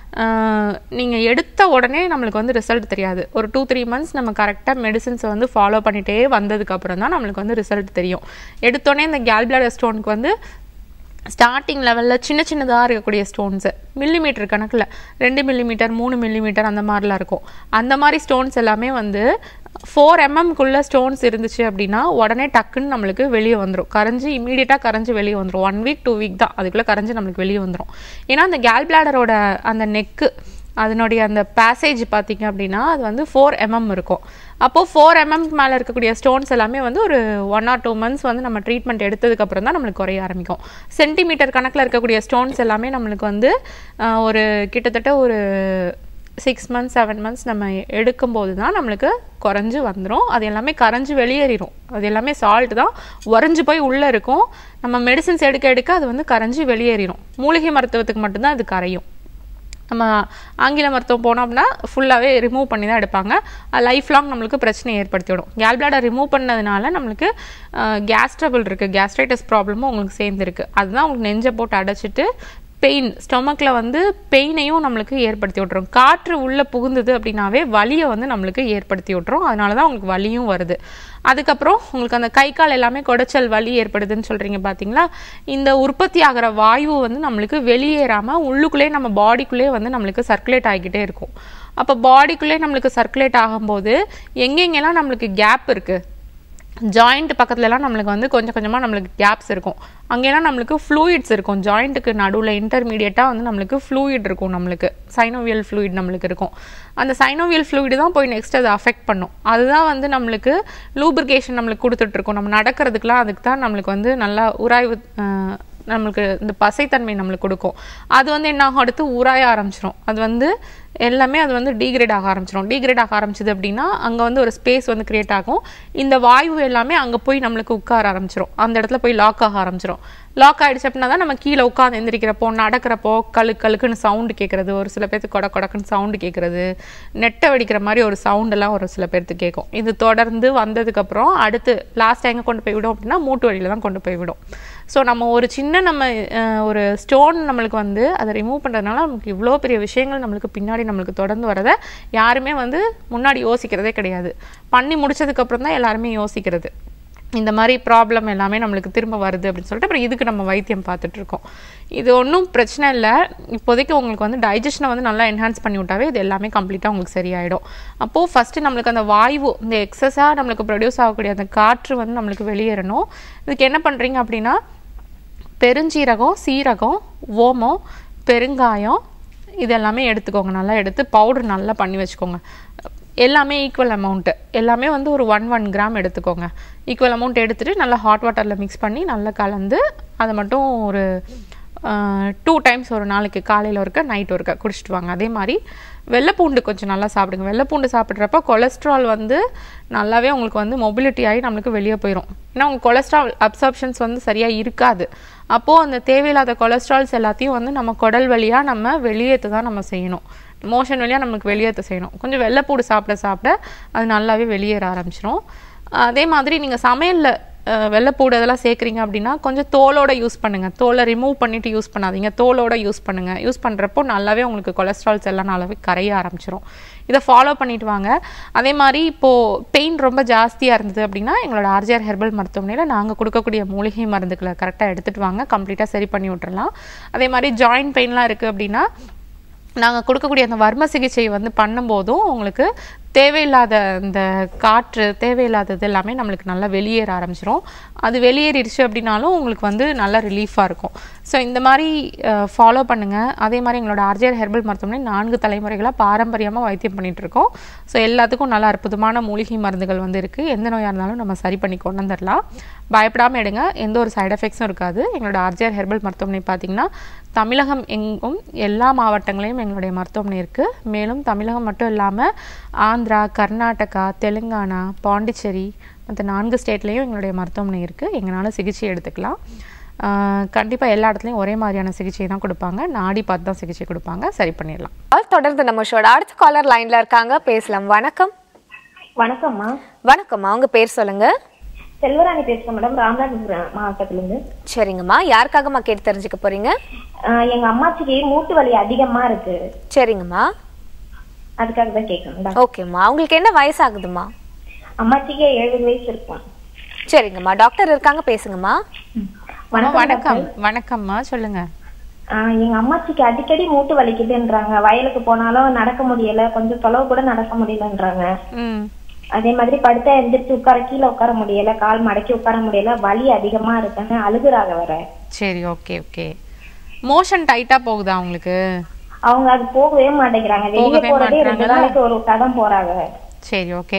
நீங்கள் எடுத்த உடனே நம்மளுக்கு வந்து ரிசல்ட் தெரியாது ஒரு டூ த்ரீ மந்த்ஸ் நம்ம கரெக்டாக மெடிசின்ஸை வந்து ஃபாலோ பண்ணிகிட்டே வந்ததுக்கப்புறம் தான் நம்மளுக்கு வந்து ரிசல்ட் தெரியும் எடுத்தோடனே இந்த கேல் பிளாடர் ஸ்டோனுக்கு வந்து ஸ்டார்டிங் லெவலில் சின்ன சின்னதாக இருக்கக்கூடிய ஸ்டோன்ஸு மில்லிமீட்டர் கணக்கில் ரெண்டு மில்லிமீட்டர் மூணு மில்லிமீட்டர் அந்த மாதிரிலாம் இருக்கும் அந்த மாதிரி ஸ்டோன்ஸ் எல்லாமே வந்து ஃபோர் எம்எம்குள்ளே ஸ்டோன்ஸ் இருந்துச்சு அப்படின்னா உடனே டக்குன்னு நம்மளுக்கு வெளியே வந்துடும் கரைஞ்சி இமீடியட்டாக கரைஞ்சி வெளியே வந்துடும் ஒன் வீக் டூ வீக் தான் அதுக்குள்ளே கரைஞ்சி நம்மளுக்கு வெளியே வந்துடும் ஏன்னா அந்த கேல் பிளாடரோட அந்த நெக்கு அதனுடைய அந்த பேசேஜ் பார்த்தீங்க அப்படின்னா அது வந்து ஃபோர் எம்எம் இருக்கும் அப்போது ஃபோர் எம்எம் மேலே இருக்கக்கூடிய ஸ்டோன்ஸ் எல்லாமே வந்து ஒரு ஒன் ஆர் டூ மந்த்ஸ் வந்து நம்ம ட்ரீட்மெண்ட் எடுத்ததுக்கப்புறம் தான் நம்மளுக்கு குறைய ஆரம்பிக்கும் சென்டிமீட்டர் கணக்கில் இருக்கக்கூடிய ஸ்டோன்ஸ் எல்லாமே நம்மளுக்கு வந்து ஆஹ், ஒரு கிட்டத்தட்ட ஒரு சிக்ஸ் மந்த்ஸ் செவன் மந்த்ஸ் நம்ம எடுக்கும்போது தான் நம்மளுக்கு குறைஞ்சு வந்துடும் அது எல்லாமே கரைஞ்சு வெளியேறிடும் அது எல்லாமே சால்ட் தான் உறைஞ்சு போய் உள்ளே இருக்கும் நம்ம மெடிசின்ஸ் எடுக்க எடுக்க அது வந்து கரைஞ்சு வெளியேறிடும் மூலிகை மருத்துவத்துக்கு மட்டும்தான் அது கரையும் நம்ம ஆங்கில மருத்துவம் போனோம் அப்படின்னா ஃபுல்லாகவே ரிமூவ் பண்ணி தான் எடுப்பாங்க லைஃப் லாங் நம்மளுக்கு பிரச்சனையை ஏற்படுத்தி விடும் கேல் பிளாடர் ரிமூவ் பண்ணதுனால நம்மளுக்கு கேஸ் ட்ரபிள் இருக்குது கேஸ்ட்ரைட்டிஸ் ப்ராப்ளமும் உங்களுக்கு சேர்ந்துருக்கு அதுதான் உங்களுக்கு நெஞ்சை போட்டு அடைச்சிட்டு பெயின் ஸ்டொமக்கில் வந்து பெயினையும் நம்மளுக்கு ஏற்படுத்தி விட்ரும் காற்று உள்ளே புகுந்தது அப்படின்னாவே வலியை வந்து நம்மளுக்கு ஏற்படுத்தி விட்ரும் அதனால தான் உங்களுக்கு வலியும் வருது அதுக்கப்புறம் உங்களுக்கு அந்த கை கால் எல்லாமே குடைச்சல் வலி ஏற்படுதுன்னு சொல்கிறீங்க பார்த்தீங்களா இந்த உற்பத்தி ஆகிற வாயு வந்து நம்மளுக்கு வெளியேறாமல் உள்ளுக்குள்ளே நம்ம பாடிக்குள்ளே வந்து நம்மளுக்கு சர்க்குலேட் ஆகிக்கிட்டே இருக்கும் அப்போ பாடிக்குள்ளே நம்மளுக்கு சர்க்குலேட் ஆகும்போது எங்கெங்கெல்லாம் நம்மளுக்கு கேப் இருக்குது ஜாயிண்ட் பக்கத்துலலாம் நம்மளுக்கு வந்து கொஞ்சம் கொஞ்சமாக நம்மளுக்கு கேப்ஸ் இருக்கும் அங்கெல்லாம் நம்மளுக்கு ஃப்ளூயிட்ஸ் இருக்கும் ஜாயிண்ட்டுக்கு நடுவில் இன்டர்மீடியட்டாக வந்து நம்மளுக்கு ஃப்ளூயிட் இருக்கும் நம்மளுக்கு சைனோவியல் ஃப்ளூயிட் நம்மளுக்கு இருக்கும் அந்த சைனோவியல் ஃப்ளூயிட் தான் போய் நெக்ஸ்ட் அதை அஃபெக்ட் பண்ணும் அதுதான் வந்து நம்மளுக்கு லூப்ரிகேஷன் நம்மளுக்கு கொடுத்துட்ருக்கோம் நம்ம நடக்கிறதுக்குலாம் அதுக்கு தான் நம்மளுக்கு வந்து நல்லா உராய்வு நம்மளுக்கு இந்த பசைத்தன்மை நம்மளுக்கு கொடுக்கும் அது வந்து என்ன ஆகும் அடுத்து ஊறாய ஆரம்பிச்சிரும் அது வந்து எல்லாமே அது வந்து டீக்ரேட் ஆக ஆரம்பிச்சிடும் டீக்ரேட் ஆக ஆரம்பிச்சது அப்படின்னா அங்கே வந்து ஒரு ஸ்பேஸ் வந்து கிரியேட் ஆகும் இந்த வாயு எல்லாமே அங்கே போய் நம்மளுக்கு உட்கார ஆரம்பிச்சிரும் அந்த இடத்துல போய் லாக் ஆக ஆரம்பிச்சிரும் லாக் ஆயிடுச்சு அப்படின்னா தான் நம்ம கீழே உட்காந்து எந்திரிக்கிறப்போ நடக்கிறப்போ கழு கழுக்குன்னு சவுண்டு கேட்குறது ஒரு சில பேர்த்துக்கு கொட கொடக்குன்னு சவுண்டு கேட்குறது நெட்டை வெடிக்கிற மாதிரி ஒரு சவுண்டெல்லாம் ஒரு சில பேர்த்துக்கு கேட்கும் இது தொடர்ந்து வந்ததுக்கப்புறம் அடுத்து லாஸ்ட் எங்கே கொண்டு போய் விடும் அப்படின்னா மூட்டு வழியில தான் கொண்டு போய் விடும் ஸோ நம்ம ஒரு சின்ன நம்ம அஹ், ஒரு ஸ்டோன் நம்மளுக்கு வந்து அதை ரிமூவ் பண்ணுறதுனால நமக்கு இவ்வளோ பெரிய விஷயங்கள் நம்மளுக்கு பின்னாடி நம்மளுக்கு தொடர்ந்து வரதை யாருமே வந்து முன்னாடி யோசிக்கிறதே கிடையாது பண்ணி முடிச்சதுக்கப்புறம் தான் எல்லாருமே யோசிக்கிறது இந்த மாதிரி ப்ராப்ளம் எல்லாமே நம்மளுக்கு திரும்ப வருது அப்படின்னு சொல்லிட்டு அப்புறம் இதுக்கு நம்ம வைத்தியம் பார்த்துட்டு இருக்கோம் இது ஒன்றும் பிரச்சனை இல்லை இப்போதைக்கு உங்களுக்கு வந்து டைஜஷனை வந்து நல்லா என்ஹான்ஸ் பண்ணி விட்டாவே இது எல்லாமே கம்ப்ளீட்டாக உங்களுக்கு சரியாயிடும் அப்போது ஃபஸ்ட்டு நம்மளுக்கு அந்த வாயு இந்த எக்ஸஸாக நம்மளுக்கு ப்ரொடியூஸ் ஆகக்கூடிய அந்த காற்று வந்து நம்மளுக்கு வெளியேறணும் இதுக்கு என்ன பண்ணுறீங்க அப்படின்னா பெருஞ்சீரகம் சீரகம் ஓமம் பெருங்காயம் இது எல்லாமே எடுத்துக்கோங்க நல்லா எடுத்து பவுடர் நல்லா பண்ணி வச்சுக்கோங்க எல்லாமே ஈக்குவல் அமௌண்ட்டு எல்லாமே வந்து ஒரு ஒன் ஒன் கிராம் எடுத்துக்கோங்க ஈக்குவல் அமௌண்ட் எடுத்துட்டு நல்லா ஹாட் வாட்டரில் மிக்ஸ் பண்ணி நல்லா கலந்து அதை மட்டும் ஒரு டூ டைம்ஸ் ஒரு நாளைக்கு காலையில் ஒருக்க நைட் ஒருக்க குடிச்சிட்டு வாங்க அதே மாதிரி வெள்ளைப்பூண்டு கொஞ்சம் நல்லா சாப்பிடுங்க வெள்ளைப்பூண்டு சாப்பிட்றப்ப கொலஸ்ட்ரால் வந்து நல்லாவே உங்களுக்கு வந்து மொபிலிட்டி ஆகி நம்மளுக்கு வெளியே போயிடும் ஏன்னா உங்கள் கொலஸ்ட்ரால் அப்சார்ப்ஷன்ஸ் வந்து சரியாக இருக்காது அப்போது அந்த தேவையில்லாத கொலஸ்ட்ரால்ஸ் எல்லாத்தையும் வந்து நம்ம குடல் வழியாக நம்ம வெளியேற்ற தான் நம்ம செய்யணும் மோஷன் வழியாக நமக்கு வெளியேற்ற செய்யணும் கொஞ்சம் வெள்ளைப்பூடு சாப்பிட சாப்பிட அது நல்லாவே வெளியேற ஆரம்பிச்சிடும் அதே மாதிரி நீங்கள் சமையலில் வெள்ளைப்பூடு அதெல்லாம் சேர்க்குறீங்க அப்படின்னா கொஞ்சம் தோலோட யூஸ் பண்ணுங்கள் தோலை ரிமூவ் பண்ணிவிட்டு யூஸ் பண்ணாதீங்க தோலோட யூஸ் பண்ணுங்கள் யூஸ் பண்ணுறப்போ நல்லாவே உங்களுக்கு கொலஸ்ட்ரால்ஸ் எல்லாம் நல்லாவே கரைய ஆரம்பிச்சிரும் இதை ஃபாலோ பண்ணிட்டு வாங்க அதே மாதிரி இப்போது பெயின் ரொம்ப ஜாஸ்தியாக இருந்தது அப்படின்னா எங்களோட ஆர்ஜிஆர் ஹெர்பல் மருத்துவமனையில் நாங்கள் கொடுக்கக்கூடிய மூலிகை மருந்துகளை கரெக்டாக எடுத்துகிட்டு வாங்க கம்ப்ளீட்டாக சரி பண்ணி விட்டுறலாம் அதே மாதிரி ஜாயிண்ட் பெயின்லாம் இருக்குது அப்படின்னா நாங்கள் கொடுக்கக்கூடிய அந்த வர்ம சிகிச்சை வந்து பண்ணும்போதும் உங்களுக்கு தேவையில்லாத இந்த காற்று தேவையில்லாதது எல்லாமே நம்மளுக்கு நல்லா வெளியேற ஆரம்பிச்சிரும் அது வெளியேறிடுச்சு அப்படின்னாலும் உங்களுக்கு வந்து நல்ல ரிலீஃபாக இருக்கும் ஸோ இந்த மாதிரி ஃபாலோ பண்ணுங்கள் அதே மாதிரி எங்களோட ஆர்ஜிஆர் ஹெர்பல் மருத்துவமனை நான்கு தலைமுறைகளாக பாரம்பரியமாக வைத்தியம் பண்ணிட்டு இருக்கோம் ஸோ எல்லாத்துக்கும் நல்ல அற்புதமான மூலிகை மருந்துகள் வந்து இருக்குது எந்த நோயாக இருந்தாலும் நம்ம சரி பண்ணி கொண்டு வந்துடலாம் பயப்படாமல் எடுங்க எந்த ஒரு சைடு எஃபெக்ட்ஸும் இருக்காது எங்களோட ஆர்ஜிஆர் ஹெர்பல் மருத்துவமனை பார்த்தீங்கன்னா தமிழகம் எங்கும் எல்லா மாவட்டங்களையும் எங்களுடைய மருத்துவமனை இருக்குது மேலும் தமிழகம் மட்டும் இல்லாமல் ஆந்திரா கர்நாடகா தெலுங்கானா பாண்டிச்சேரி மற்ற நான்கு ஸ்டேட்லேயும் எங்களுடைய மருத்துவமனை இருக்குது எங்களால் சிகிச்சை எடுத்துக்கலாம் கண்டிப்பாக எல்லா இடத்துலையும் ஒரே மாதிரியான சிகிச்சை தான் கொடுப்பாங்க நாடி பார்த்து தான் சிகிச்சை கொடுப்பாங்க சரி பண்ணிடலாம் கால் தொடர்ந்து நம்ம ஷோட அடுத்த காலர் லைன்ல இருக்காங்க பேசலாம் வணக்கம் வணக்கம்மா வணக்கம்மா உங்க பேர் சொல்லுங்க செல்வராணி பேசுறேன் மேடம் ராமநாதபுரம் மாவட்டத்துல இருந்து சரிங்கம்மா யாருக்காகம்மா கேட்டு தெரிஞ்சுக்க போறீங்க ஆஹ் எங்க அம்மாச்சிக்கு மூட்டு வலி அதிகமா இருக்கு சரிங்கம்மா அதுக்காக தான் கேட்கணும் ஓகேம்மா உங்களுக்கு என்ன வயசாகுதுமா அம்மாச்சிக்கு எழுபது வயசு இருக்கும் சரிங்கம்மா டாக்டர் இருக்காங்க பேசுங்கம்மா வணக்கம் வணக்கம் வணக்கம்மா சொல்லுங்க ஆஹ் எங்க அம்மாச்சிக்கு அடிக்கடி மூட்டு வலிக்குதுன்றாங்க வயலுக்கு போனாலும் நடக்க முடியல கொஞ்சம் தொலைவு கூட நடக்க முடியலன்றாங்க ம் அதே மாதிரி படுத்தா எந்திரிச்சு உட்கார கீழே உட்கார முடியல கால் மடக்கி உட்கார முடியல வலி அதிகமா இருக்குன்னு அழுகுறாங்க வர சரி ஓகே ஓகே மோஷன் டைட்டாக போகுதா உங்களுக்கு அவங்க அது போகவே மாட்டேங்கிறாங்க வெளியே போகவே போறதே ரெண்டு மாட்றாங்களா? நாளைக்கு ஒரு கடம் போறாங்க சரி ஓகே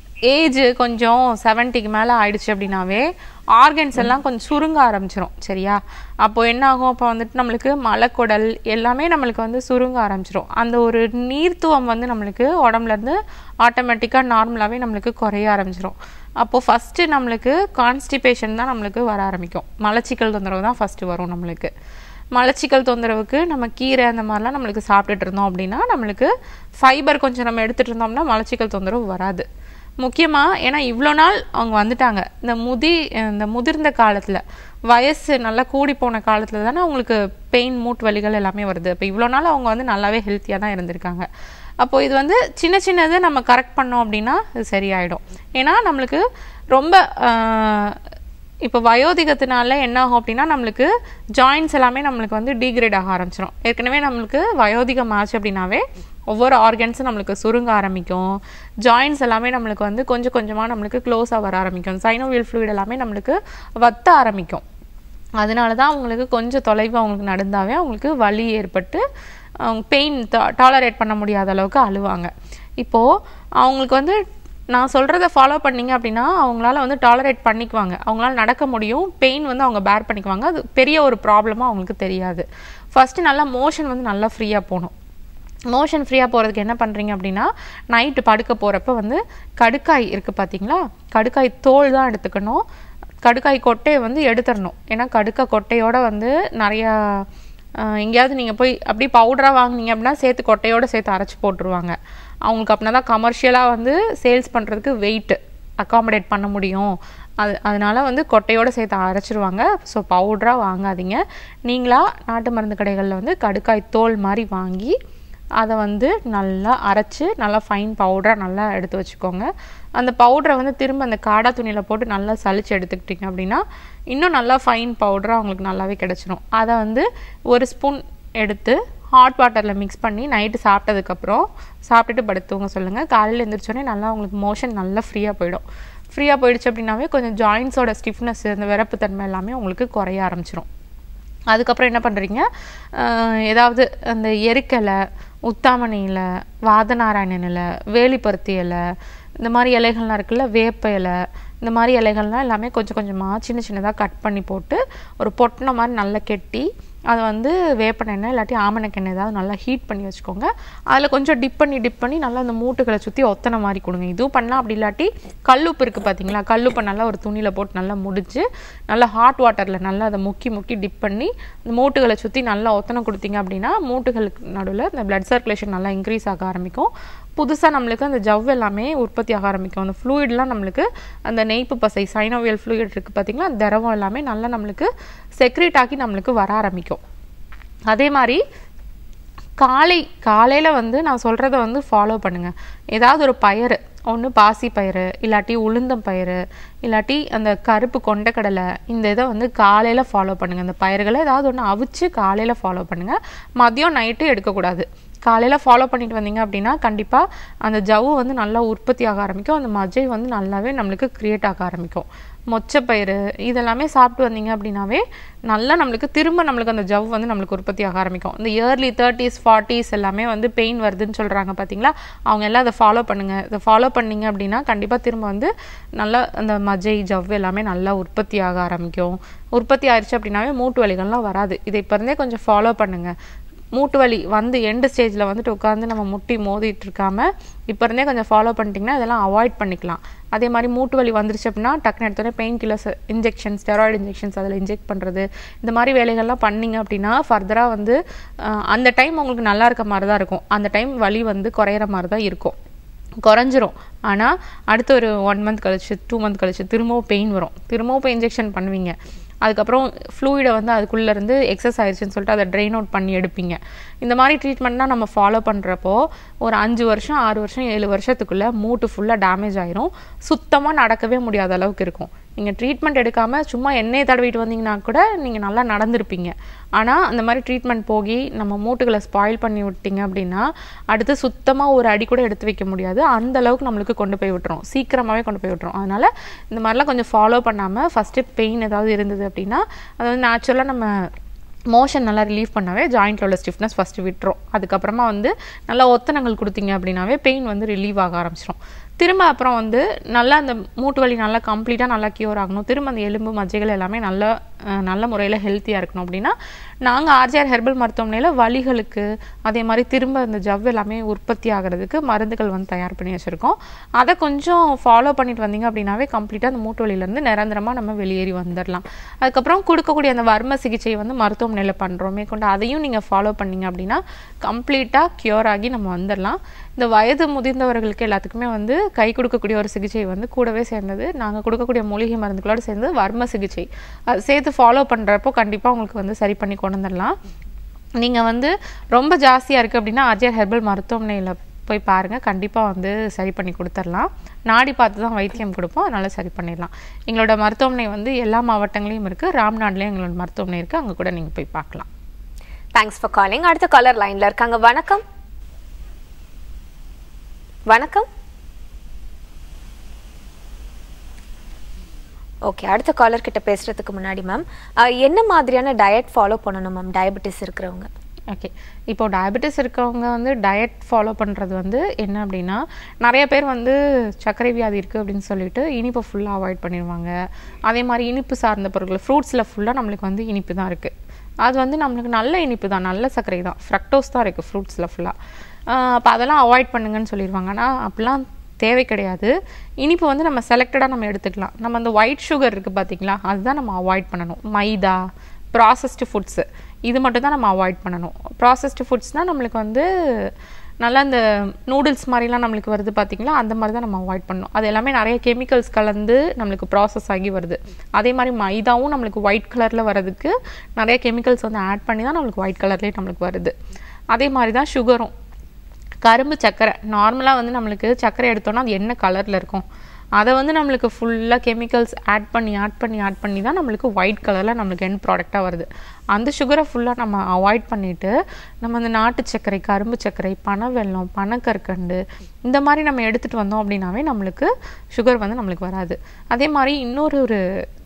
ஏஜ் கொஞ்சம் செவன்ட்டிக்கு மேலே ஆயிடுச்சு அப்படின்னாவே ஆர்கன்ஸ் எல்லாம் கொஞ்சம் சுருங்க ஆரம்பிச்சிரும் சரியா அப்போ என்ன ஆகும் அப்போ வந்துட்டு நம்மளுக்கு மலக்குடல் எல்லாமே நம்மளுக்கு வந்து சுருங்க ஆரம்பிச்சிரும் அந்த ஒரு நீர்த்துவம் வந்து நம்மளுக்கு உடம்புல இருந்து ஆட்டோமேட்டிக்காக நார்மலாகவே நம்மளுக்கு குறைய ஆரம்பிச்சிரும் அப்போது ஃபஸ்ட்டு நம்மளுக்கு கான்ஸ்டிபேஷன் தான் நம்மளுக்கு வர ஆரம்பிக்கும் மலச்சிக்கல் தொந்தரவு தான் ஃபஸ்ட்டு வரும் நம்மளுக்கு மலச்சிக்கல் தொந்தரவுக்கு நம்ம கீரை அந்த மாதிரிலாம் நம்மளுக்கு சாப்பிட்டுட்டு இருந்தோம் அப்படின்னா நம்மளுக்கு ஃபைபர் கொஞ்சம் நம்ம எடுத்துட்டு இருந்தோம்னா மலச்சிக்கல் தொந்தரவு வராது முக்கியமாக ஏன்னா இவ்வளோ நாள் அவங்க வந்துட்டாங்க இந்த முதி இந்த முதிர்ந்த காலத்தில் வயசு நல்லா கூடி போன காலத்தில் தானே அவங்களுக்கு பெயின் மூட்டு வலிகள் எல்லாமே வருது அப்போ இவ்வளோ நாள் அவங்க வந்து நல்லாவே ஹெல்த்தியாக தான் இருந்திருக்காங்க அப்போது இது வந்து சின்ன சின்னது நம்ம கரெக்ட் பண்ணோம் அப்படின்னா இது சரியாயிடும் ஏன்னா நம்மளுக்கு ரொம்ப ஆஹ், இப்போ வயோதிகத்தினால என்ன ஆகும் அப்படின்னா நம்மளுக்கு ஜாயின்ஸ் எல்லாமே நம்மளுக்கு வந்து டீக்ரேட் ஆக ஆரம்பிச்சிடும் ஏற்கனவே நம்மளுக்கு வயோதிகம் ஆச்சு அப்படின்னாவே ஒவ்வொரு ஆர்கன்ஸும் நம்மளுக்கு சுருங்க ஆரம்பிக்கும் ஜாயின்ஸ் எல்லாமே நம்மளுக்கு வந்து கொஞ்சம் கொஞ்சமாக நம்மளுக்கு க்ளோஸாக வர ஆரம்பிக்கும் சைனோவியல் ஃப்ளூயிட் எல்லாமே நம்மளுக்கு வத்த ஆரம்பிக்கும் அதனால தான் அவங்களுக்கு கொஞ்சம் தொலைவு அவங்களுக்கு நடந்தாவே அவங்களுக்கு வலி ஏற்பட்டு பெயின் டாலரேட் பண்ண முடியாத அளவுக்கு அழுவாங்க இப்போது அவங்களுக்கு வந்து நான் சொல்கிறத ஃபாலோ பண்ணீங்க அப்படின்னா அவங்களால வந்து டாலரேட் பண்ணிக்குவாங்க அவங்களால நடக்க முடியும் பெயின் வந்து அவங்க பேர் பண்ணிக்குவாங்க அது பெரிய ஒரு ப்ராப்ளமாக அவங்களுக்கு தெரியாது ஃபஸ்ட்டு நல்லா மோஷன் வந்து நல்லா ஃப்ரீயாக போகணும் மோஷன் ஃப்ரீயாக போகிறதுக்கு என்ன பண்ணுறீங்க அப்படின்னா நைட்டு படுக்க போகிறப்ப வந்து கடுக்காய் இருக்குது பார்த்தீங்களா கடுக்காய் தோல் தான் எடுத்துக்கணும் கடுக்காய் கொட்டையை வந்து எடுத்துடணும் ஏன்னா கடுக்காய் கொட்டையோட வந்து நிறையா ஆஹ், எங்கேயாவது நீங்கள் போய் அப்படி பவுடராக வாங்குனீங்க அப்படின்னா சேர்த்து கொட்டையோட சேர்த்து அரைச்சி போட்டுருவாங்க அவங்களுக்கு அப்படின்னா தான் கமர்ஷியலாக வந்து சேல்ஸ் பண்ணுறதுக்கு வெயிட் அகாமடேட் பண்ண முடியும் அது அதனால வந்து கொட்டையோடு சேர்த்து அரைச்சிருவாங்க ஸோ பவுடராக வாங்காதீங்க நீங்களா நாட்டு மருந்து கடைகளில் வந்து கடுக்காய் தோல் மாதிரி வாங்கி அதை வந்து நல்லா அரைச்சு நல்லா ஃபைன் பவுடராக நல்லா எடுத்து வச்சுக்கோங்க அந்த பவுடரை வந்து திரும்ப அந்த காடா துணியில் போட்டு நல்லா சலிச்சு எடுத்துக்கிட்டிங்க அப்படின்னா இன்னும் நல்லா ஃபைன் பவுடராக உங்களுக்கு நல்லாவே கிடச்சிரும் அதை வந்து ஒரு ஸ்பூன் எடுத்து ஹாட் வாட்டரில் மிக்ஸ் பண்ணி நைட்டு சாப்பிட்டதுக்கப்புறம் சாப்பிட்டுட்டு படுத்துவங்க சொல்லுங்கள் காலையில் எழுந்திரிச்சோடனே நல்லா உங்களுக்கு மோஷன் நல்லா ஃப்ரீயாக போயிடும் ஃப்ரீயாக போயிடுச்சு அப்படின்னாவே கொஞ்சம் ஜாயின்ஸோட ஸ்டிஃப்னஸ் இந்த விரப்பு தன்மை எல்லாமே உங்களுக்கு குறைய ஆரம்பிச்சிரும் அதுக்கப்புறம் என்ன பண்ணுறீங்க ஏதாவது அந்த எரிக்கலை உத்தாமணி இலை வாதநாராயணன் இலை வேலிப்பருத்தி இலை இந்த மாதிரி இலைகள்லாம் இருக்குல்ல வேப்ப இலை இந்த மாதிரி இலைகள்லாம் எல்லாமே கொஞ்சம் கொஞ்சமாக சின்ன சின்னதாக கட் பண்ணி போட்டு ஒரு பொட்டின மாதிரி நல்லா கெட்டி அதை வந்து வேப்பெண்ணெய் இல்லாட்டி ஆமணக்கெண்ணெய் ஏதாவது நல்லா ஹீட் பண்ணி வச்சுக்கோங்க அதில் கொஞ்சம் டிப் பண்ணி டிப் பண்ணி நல்லா அந்த மூட்டுகளை சுற்றி ஒத்தனை மாதிரி கொடுங்க இதுவும் பண்ணலாம் அப்படி இல்லாட்டி கல்லுப்பு இருக்குது பார்த்தீங்களா கல்லுப்பை நல்லா ஒரு துணியில் போட்டு நல்லா முடிச்சு நல்லா ஹாட் வாட்டரில் நல்லா அதை முக்கி முக்கி டிப் பண்ணி அந்த மூட்டுகளை சுற்றி நல்லா ஒத்தனை கொடுத்தீங்க அப்படின்னா மூட்டுகளுக்கு நடுவில் இந்த பிளட் சர்க்குலேஷன் நல்லா இன்க்ரீஸ் ஆக ஆரம்பிக்கும் புதுசாக நம்மளுக்கு அந்த ஜவ் எல்லாமே உற்பத்தி ஆக ஆரம்பிக்கும் அந்த ஃப்ளூயிட்லாம் நம்மளுக்கு அந்த நெய்ப்பு பசை சைனோவியல் ஃப்ளூயிட் இருக்குது பார்த்தீங்களா அந்த திரவம் எல்லாமே நல்லா நம்மளுக்கு செக்ரேட் ஆகி நம்மளுக்கு வர ஆரம்பிக்கும் அதே மாதிரி காலை காலையில் வந்து நான் சொல்கிறத வந்து ஃபாலோ பண்ணுங்கள் ஏதாவது ஒரு பயிறு ஒன்று பாசி பயிறு இல்லாட்டி உளுந்தம் பயிறு இல்லாட்டி அந்த கருப்பு கொண்டக்கடலை இந்த இதை வந்து காலையில் ஃபாலோ பண்ணுங்கள் அந்த பயிர்களை ஏதாவது ஒன்று அவிச்சு காலையில் ஃபாலோ பண்ணுங்கள் மதியம் நைட்டு எடுக்கக்கூடாது காலையில் ஃபாலோ பண்ணிட்டு வந்தீங்க அப்படின்னா கண்டிப்பாக அந்த ஜவ்வு வந்து நல்லா உற்பத்தி ஆக ஆரம்பிக்கும் அந்த மஜ்ஜை வந்து நல்லாவே நம்மளுக்கு க்ரியேட் ஆக ஆரம்பிக்கும் மொச்சப்பயிறு இதெல்லாமே சாப்பிட்டு வந்தீங்க அப்படின்னாவே நல்லா நம்மளுக்கு திரும்ப நம்மளுக்கு அந்த ஜவ் வந்து நம்மளுக்கு உற்பத்தி ஆக ஆரம்பிக்கும் இந்த இயர்லி தேர்ட்டிஸ் ஃபார்ட்டிஸ் எல்லாமே வந்து பெயின் வருதுன்னு சொல்கிறாங்க பார்த்தீங்களா அவங்க எல்லாம் அதை ஃபாலோ பண்ணுங்கள் இதை ஃபாலோ பண்ணீங்க அப்படின்னா கண்டிப்பாக திரும்ப வந்து நல்லா அந்த மஜ்ஜை ஜவ் எல்லாமே நல்லா உற்பத்தி ஆக ஆரம்பிக்கும் உற்பத்தி ஆயிடுச்சு அப்படின்னாவே மூட்டு வலிகள்லாம் வராது இதை இப்போ இருந்தே கொஞ்சம் ஃபாலோ பண்ணுங்கள் மூட்டு வலி வந்து எண்டு ஸ்டேஜில் வந்துட்டு உட்காந்து நம்ம முட்டி மோதிட்டு இருக்காம இப்போ இருந்தே கொஞ்சம் ஃபாலோ பண்ணிட்டீங்கன்னா இதெல்லாம் அவாய்ட் பண்ணிக்கலாம் அதே மாதிரி மூட்டு வலி வந்துருச்சு அப்படின்னா டக்குனு எடுத்தோடனே pain killers injection steroid injections அதில் இன்ஜெக்ட் பண்ணுறது இந்த மாதிரி வேலைகள்லாம் பண்ணீங்க அப்படின்னா ஃபர்தராக வந்து அஹ், அந்த டைம் உங்களுக்கு நல்லா இருக்க மாதிரி தான் இருக்கும் அந்த டைம் வலி வந்து குறையிற மாதிரி தான் இருக்கும் குறைஞ்சிரும் ஆனால் அடுத்து ஒரு ஒன் மந்த் கழிச்சு டூ மந்த் கழிச்சு திரும்பவும் பெயின் வரும் திரும்பவும் இப்போ இன்ஜெக்ஷன் பண்ணுவீங்க அதுக்கப்புறம் ஃப்ளூயிடை வந்து அதுக்குள்ளே இருந்து எக்ஸஸ் ஆயிடுச்சுன்னு சொல்லிட்டு அதை ட்ரெயின் அவுட் பண்ணி எடுப்பீங்க இந்த மாதிரி ட்ரீட்மெண்ட்லாம் நம்ம ஃபாலோ பண்ணுறப்போ ஒரு அஞ்சு வருஷம் ஆறு வருஷம் ஏழு வருஷத்துக்குள்ளே மூட்டு ஃபுல்லாக டேமேஜ் ஆயிரும் சுத்தமாக நடக்கவே முடியாத அளவுக்கு இருக்கும் நீங்கள் ட்ரீட்மெண்ட் எடுக்காமல் சும்மா எண்ணெய் தடவிட்டு வந்தீங்கன்னா கூட நீங்கள் நல்லா நடந்திருப்பீங்க ஆனால் அந்த மாதிரி ட்ரீட்மெண்ட் போகி நம்ம மூட்டுகளை ஸ்பாயில் பண்ணி விட்டீங்க அப்படின்னா அடுத்து சுத்தமாக ஒரு அடி கூட எடுத்து வைக்க முடியாது அந்த அளவுக்கு நம்மளுக்கு கொண்டு போய் விட்டுரும் சீக்கிரமாகவே கொண்டு போய் விட்டுரும் அதனால் இந்த மாதிரிலாம் கொஞ்சம் ஃபாலோ பண்ணாமல் ஃபஸ்ட்டு பெயின் ஏதாவது இருந்தது அப்படின்னா அது வந்து நேச்சுரலாக நம்ம மோஷன் நல்லா ரிலீவ் பண்ணாவே ஜாயிண்ட்ல உள்ள ஸ்டிஃப்னஸ் ஃபஸ்ட்டு விட்டுரும் அதுக்கப்புறமா வந்து நல்லா ஒத்தனங்கள் கொடுத்தீங்க அப்படின்னாவே பெயின் வந்து ரிலீவ் ஆக ஆரம்பிச்சிடும் திரும்ப அப்புறம் வந்து நல்லா அந்த மூட்டு வலி நல்லா கம்ப்ளீட்டாக நல்லா கியூர் ஆகணும் திரும்ப அந்த எலும்பு மஜ்ஜைகள் எல்லாமே நல்லா அஹ், நல்ல முறையில் ஹெல்த்தியாக இருக்கணும் அப்படின்னா நாங்கள் ஆர்ஜிஆர் ஹெர்பல் மருத்துவமனையில் வலிகளுக்கு அதே மாதிரி திரும்ப அந்த ஜவ் எல்லாமே உற்பத்தி ஆகிறதுக்கு மருந்துகள் வந்து தயார் பண்ணி வச்சுருக்கோம் அதை கொஞ்சம் ஃபாலோ பண்ணிட்டு வந்தீங்க அப்படின்னாவே கம்ப்ளீட்டாக அந்த மூட்டு வலியிலேருந்து நிரந்தரமாக நம்ம வெளியேறி வந்துடலாம் அதுக்கப்புறம் கொடுக்கக்கூடிய அந்த வர்ம சிகிச்சை வந்து மருத்துவமனையில் பண்ணுறோம் மேற்கொண்டு அதையும் நீங்கள் ஃபாலோ பண்ணீங்க அப்படின்னா கம்ப்ளீட்டாக க்யூர் ஆகி நம்ம வந்துடலாம் இந்த வயது முதிர்ந்தவர்களுக்கு எல்லாத்துக்குமே வந்து கை கொடுக்கக்கூடிய ஒரு சிகிச்சை வந்து கூடவே சேர்ந்தது நாங்கள் கொடுக்கக்கூடிய மூலிகை மருந்துகளோடு சேர்ந்து வர்ம சிகிச்சை அது சேர்த்து ஃபாலோ பண்ணுறப்போ கண்டிப்பாக உங்களுக்கு வந்து சரி பண்ணி கொண்டு வந்துடலாம் நீங்கள் வந்து ரொம்ப ஜாஸ்தியாக இருக்குது அப்படின்னா ஆர்ஜிஆர் ஹெர்பல் மருத்துவமனையில் போய் பாருங்கள் கண்டிப்பாக வந்து சரி பண்ணி கொடுத்துடலாம் நாடி பார்த்து தான் வைத்தியம் கொடுப்போம் அதனால் சரி பண்ணிடலாம் எங்களோட மருத்துவமனை வந்து எல்லா மாவட்டங்களையும் இருக்குது ராம்நாட்லேயும் எங்களோட மருத்துவமனை இருக்குது அங்கே கூட நீங்கள் போய் பார்க்கலாம் தேங்க்ஸ் ஃபார் காலிங் அடுத்த காலர் லைன்ல இருக்காங்க வணக்கம் வணக்கம் ஓகே அடுத்த காலர் கிட்ட பேசுறதுக்கு முன்னாடி மேம் என்ன மாதிரியான டயட் ஃபாலோ பண்ணணும் மேம் டயபெட்டிஸ் இருக்கிறவங்க ஓகே இப்போ டயபெட்டிஸ் இருக்கவங்க வந்து டயட் ஃபாலோ பண்ணுறது வந்து என்ன அப்படின்னா நிறைய பேர் வந்து சர்க்கரை வியாதி இருக்குது அப்படின்னு சொல்லிட்டு இனிப்பை ஃபுல்லாக அவாய்ட் பண்ணிடுவாங்க அதே மாதிரி இனிப்பு சார்ந்த பொருட்கள் ஃப்ரூட்ஸில் ஃபுல்லாக நம்மளுக்கு வந்து இனிப்பு தான் இருக்குது அது வந்து நம்மளுக்கு நல்ல இனிப்பு தான் நல்ல சர்க்கரை தான் ஃப்ரக்டோஸ் தான் இருக்குது ஃப்ரூட்ஸில் ஃபுல்லாக அப்போ அதெல்லாம் அவாய்ட் பண்ணுங்கன்னு சொல்லிடுவாங்க ஆனால் அப்படிலாம் தேவை கிடையாது இனிப்பு வந்து நம்ம செலக்டடாக நம்ம எடுத்துக்கலாம் நம்ம அந்த ஒயிட் சுகர் இருக்குது பார்த்தீங்களா அதுதான் நம்ம அவாய்ட் பண்ணணும் மைதா ப்ராசஸ்டு ஃபுட்ஸு இது மட்டும் தான் நம்ம அவாய்ட் பண்ணணும் ப்ராசஸ்டு ஃபுட்ஸ்னால் நம்மளுக்கு வந்து நல்லா இந்த நூடுல்ஸ் மாதிரிலாம் நம்மளுக்கு வருது பார்த்தீங்களா அந்த மாதிரி தான் நம்ம அவாய்ட் பண்ணணும் அது எல்லாமே நிறைய கெமிக்கல்ஸ் கலந்து நம்மளுக்கு ப்ராசஸ் ஆகி வருது அதே மாதிரி மைதாவும் நம்மளுக்கு ஒயிட் கலரில் வர்றதுக்கு நிறைய கெமிக்கல்ஸ் வந்து ஆட் பண்ணி தான் நம்மளுக்கு ஒயிட் கலர்லேயே நம்மளுக்கு வருது அதே மாதிரி தான் சுகரும் கரும்பு சர்க்கரை நார்மலாக வந்து நம்மளுக்கு சர்க்கரை எடுத்தோன்னா அது என்ன கலரில் இருக்கும் அதை வந்து நம்மளுக்கு ஃபுல்லாக கெமிக்கல்ஸ் ஆட் பண்ணி ஆட் பண்ணி ஆட் பண்ணி தான் நம்மளுக்கு ஒயிட் கலரில் நம்மளுக்கு எண்ட் ப்ராடக்டாக வருது அந்த சுகரை ஃபுல்லாக நம்ம அவாய்ட் பண்ணிவிட்டு நம்ம அந்த நாட்டு சர்க்கரை கரும்பு சர்க்கரை பனை வெல்லம் பனக்கற்கண்டு இந்த மாதிரி நம்ம எடுத்துகிட்டு வந்தோம் அப்படின்னாவே நம்மளுக்கு சுகர் வந்து நம்மளுக்கு வராது அதே மாதிரி இன்னொரு ஒரு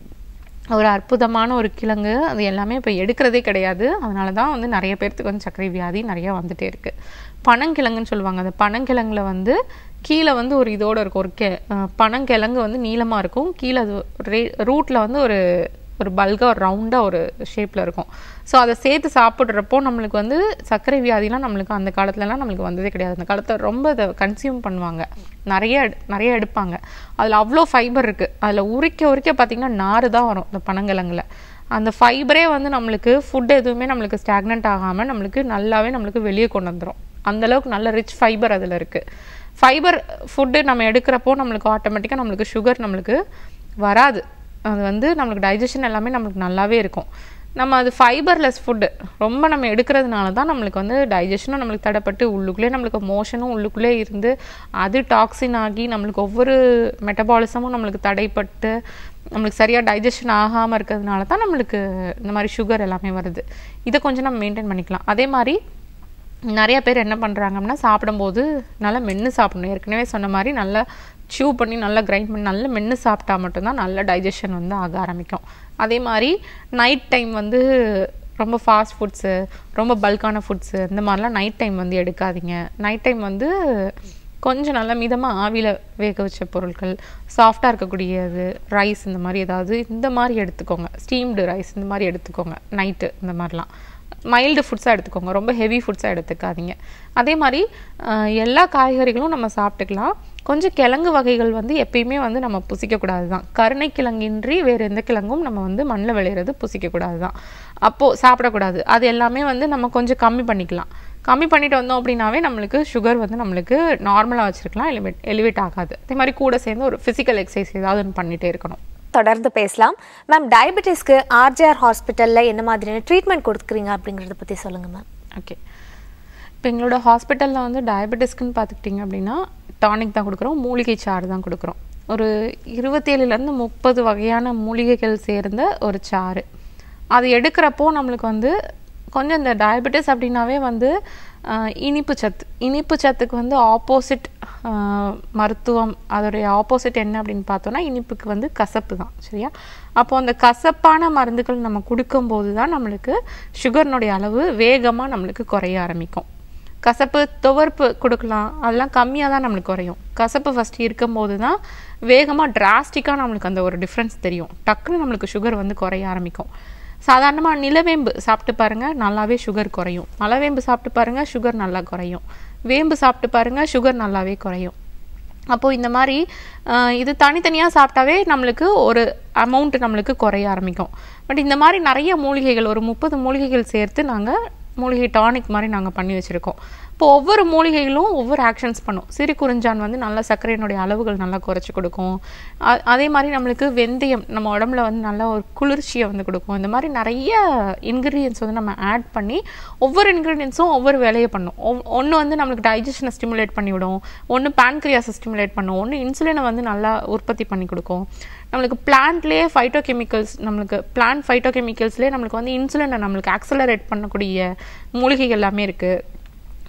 ஒரு அற்புதமான ஒரு கிழங்கு அது எல்லாமே இப்போ எடுக்கிறதே கிடையாது அதனால தான் வந்து நிறைய பேர்த்துக்கு வந்து சர்க்கரை வியாதி நிறைய வந்துட்டே இருக்குது பனங்கிழங்குன்னு சொல்லுவாங்க அந்த பனங்கிழங்குல வந்து கீழே வந்து ஒரு இதோட இருக்கும் ஒரு கெ அஹ் பனங்கிழங்கு வந்து நீளமாக இருக்கும் கீழே அது ரே ரூட்டில் வந்து ஒரு ஒரு பல்காக ஒரு ரவுண்டாக ஒரு ஷேப்பில் இருக்கும் ஸோ அதை சேர்த்து சாப்பிட்றப்போ நம்மளுக்கு வந்து சர்க்கரை வியாதிலாம் நம்மளுக்கு அந்த காலத்துலலாம் நம்மளுக்கு வந்ததே கிடையாது அந்த காலத்தில் ரொம்ப அதை கன்சியூம் பண்ணுவாங்க நிறைய எடு- நிறைய எடுப்பாங்க அதில் அவ்வளோ ஃபைபர் இருக்குது அதில் உரிக்க உரிக்க பார்த்திங்கன்னா நாறு தான் வரும் இந்த பனங்கிழங்குல அந்த ஃபைபரே வந்து நம்மளுக்கு ஃபுட் எதுவுமே நம்மளுக்கு ஸ்டாக்னண்ட் ஆகாமல் நம்மளுக்கு நல்லாவே நம்மளுக்கு வெளியே கொண்டு வந்துடும் அந்த அளவுக்கு நல்ல ரிச் ஃபைபர் அதில் இருக்குது ஃபைபர் ஃபுட்டு நம்ம எடுக்கிறப்போ நம்மளுக்கு ஆட்டோமேட்டிக்காக நம்மளுக்கு சுகர் நம்மளுக்கு வராது அது வந்து நம்மளுக்கு டைஜஷன் எல்லாமே நம்மளுக்கு நல்லாவே இருக்கும் நம்ம அது ஃபைபர்லெஸ் ஃபுட்டு ரொம்ப நம்ம எடுக்கிறதுனால தான் நம்மளுக்கு வந்து டைஜஷனும் நம்மளுக்கு தடைப்பட்டு உள்ளுக்குள்ளே நம்மளுக்கு மோஷனும் உள்ளுக்குள்ளே இருந்து அது டாக்ஸின் ஆகி நம்மளுக்கு ஒவ்வொரு மெட்டபாலிசமும் நம்மளுக்கு தடைப்பட்டு நம்மளுக்கு சரியாக டைஜஷன் ஆகாமல் இருக்கிறதுனால தான் நம்மளுக்கு இந்த மாதிரி சுகர் எல்லாமே வருது இதை கொஞ்சம் நம்ம மெயின்டைன் பண்ணிக்கலாம் அதே மாதிரி நிறைய பேர் என்ன பண்ணுறாங்கன்னா சாப்பிடும்போது நல்லா மென்று சாப்பிடணும் ஏற்கனவே சொன்ன மாதிரி நல்லா chew பண்ணி நல்லா கிரைண்ட் பண்ணி நல்லா மென்று சாப்பிட்டா மட்டும்தான் நல்ல டைஜஷன் வந்து ஆக ஆரம்பிக்கும் அதே மாதிரி நைட் டைம் வந்து ரொம்ப ஃபாஸ்ட் ஃபுட்ஸு ரொம்ப பல்கான ஃபுட்ஸு இந்த மாதிரிலாம் நைட் டைம் வந்து எடுக்காதீங்க நைட் டைம் வந்து கொஞ்சம் நல்லா மிதமாக ஆவியில் வேக வச்ச பொருட்கள் சாஃப்டாக இருக்கக்கூடியது ரைஸ் இந்த மாதிரி ஏதாவது இந்த மாதிரி எடுத்துக்கோங்க ஸ்டீம்டு ரைஸ் இந்த மாதிரி எடுத்துக்கோங்க நைட்டு இந்த மாதிரிலாம் மைல்டு ஃபுட்ஸாக எடுத்துக்கோங்க ரொம்ப ஹெவி ஃபுட்ஸாக எடுத்துக்காதீங்க அதே மாதிரி அஹ், எல்லா காய்கறிகளும் நம்ம சாப்பிட்டுக்கலாம் கொஞ்சம் கிழங்கு வகைகள் வந்து எப்பயுமே வந்து நம்ம புசிக்கக்கூடாது தான் கருணை கிழங்கின்றி வேறு எந்த கிழங்கும் நம்ம வந்து மண்ணில் விளையிறது புசிக்கக்கூடாது தான் அப்போது சாப்பிடக்கூடாது அது எல்லாமே வந்து நம்ம கொஞ்சம் கம்மி பண்ணிக்கலாம் கம்மி பண்ணிட்டு வந்தோம் அப்படின்னாவே நம்மளுக்கு சுகர் வந்து நம்மளுக்கு நார்மலாக வச்சுருக்கலாம் எலிவேட் எலிவேட் ஆகாது அதே மாதிரி கூட சேர்ந்து ஒரு ஃபிசிக்கல் எக்ஸசைஸ் ஏதாவது ஒன்று பண்ணிகிட்டே இருக்கணும் தொடர்ந்து பேசலாம் மேம் டயபெட்டிஸ்க்கு ஆர்ஜிஆர் ஹாஸ்பிட்டல்ல என்ன மாதிரியான ட்ரீட்மெண்ட் கொடுக்குறீங்க அப்படிங்கறத பத்தி சொல்லுங்க மேம் ஓகே இப்போ எங்களோட ஹாஸ்பிட்டலில் வந்து டயபெட்டிஸ்க்குன்னு பார்த்துக்கிட்டிங்க அப்படின்னா டானிக் தான் கொடுக்குறோம் மூலிகை சாறு தான் கொடுக்குறோம் ஒரு இருபத்தேழுலேருந்து முப்பது வகையான மூலிகைகள் சேர்ந்த ஒரு சாறு அது எடுக்கிறப்போ நம்மளுக்கு வந்து கொஞ்சம் இந்த டயபெட்டிஸ் அப்படின்னாவே வந்து ஆஹ், இனிப்பு சத்து இனிப்பு சத்துக்கு வந்து ஆப்போசிட் மருத்துவம் அதோடைய ஆப்போசிட் என்ன அப்படின்னு பார்த்தோன்னா இனிப்புக்கு வந்து கசப்பு தான் சரியா அப்போ அந்த கசப்பான மருந்துகள் நம்ம கொடுக்கும்போது தான் நம்மளுக்கு சுகர்னுடைய அளவு வேகமாக நம்மளுக்கு குறைய ஆரம்பிக்கும் கசப்பு துவர்ப்பு கொடுக்கலாம் அதெல்லாம் கம்மியாக தான் நம்மளுக்கு குறையும் கசப்பு ஃபஸ்ட்டு இருக்கும்போது தான் வேகமாக டிராஸ்டிக்காக நம்மளுக்கு அந்த ஒரு டிஃப்ரென்ஸ் தெரியும் டக்குன்னு நம்மளுக்கு சுகர் வந்து குறைய ஆரம்பிக்கும் சாதாரணமாக நிலவேம்பு சாப்பிட்டு பாருங்கள் நல்லாவே சுகர் குறையும் மலவேம்பு சாப்பிட்டு பாருங்கள் சுகர் நல்லா குறையும் வேம்பு சாப்பிட்டு பாருங்கள் சுகர் நல்லாவே குறையும் அப்போது இந்த மாதிரி ஆஹ், இது தனித்தனியாக சாப்பிட்டாவே நம்மளுக்கு ஒரு அமௌண்ட் நம்மளுக்கு குறைய ஆரம்பிக்கும் பட் இந்த மாதிரி நிறைய மூலிகைகள் ஒரு முப்பது மூலிகைகள் சேர்த்து நாங்கள் மூலிகை டானிக் மாதிரி நாங்கள் பண்ணி வச்சுருக்கோம் இப்போ ஒவ்வொரு மூலிகைகளும் ஒவ்வொரு ஆக்ஷன்ஸ் பண்ணும் சிறு குறிஞ்சான் வந்து நல்ல சர்க்கரையினுடைய அளவுகள் நல்லா குறைச்சி கொடுக்கும் அ- அதே மாதிரி நம்மளுக்கு வெந்தயம் நம்ம உடம்புல வந்து நல்ல ஒரு குளிர்ச்சியை வந்து கொடுக்கும் இந்த மாதிரி நிறைய இன்க்ரீடியன்ஸ் வந்து நம்ம ஆட் பண்ணி ஒவ்வொரு இன்க்ரீடியன்ஸும் ஒவ்வொரு வேலையை பண்ணும் ஒன்று வந்து நம்மளுக்கு டைஜஷனை ஸ்டிமுலேட் பண்ணிவிடும் ஒன்று பேன்க்ரியாஸை ஸ்டிமுலேட் பண்ணும் ஒன்று இன்சுலினை வந்து நல்லா உற்பத்தி பண்ணி கொடுக்கும் நம்மளுக்கு பிளான்ட்லேயே ஃபைட்டோ கெமிக்கல்ஸ் நம்மளுக்கு பிளான்ட் ஃபைட்டோ கெமிக்கல்ஸ்லேயே நம்மளுக்கு வந்து இன்சுலினை நம்மளுக்கு ஆக்சலரேட் பண்ணக்கூடிய மூலிகைகள் எல்லாமே இருக்குது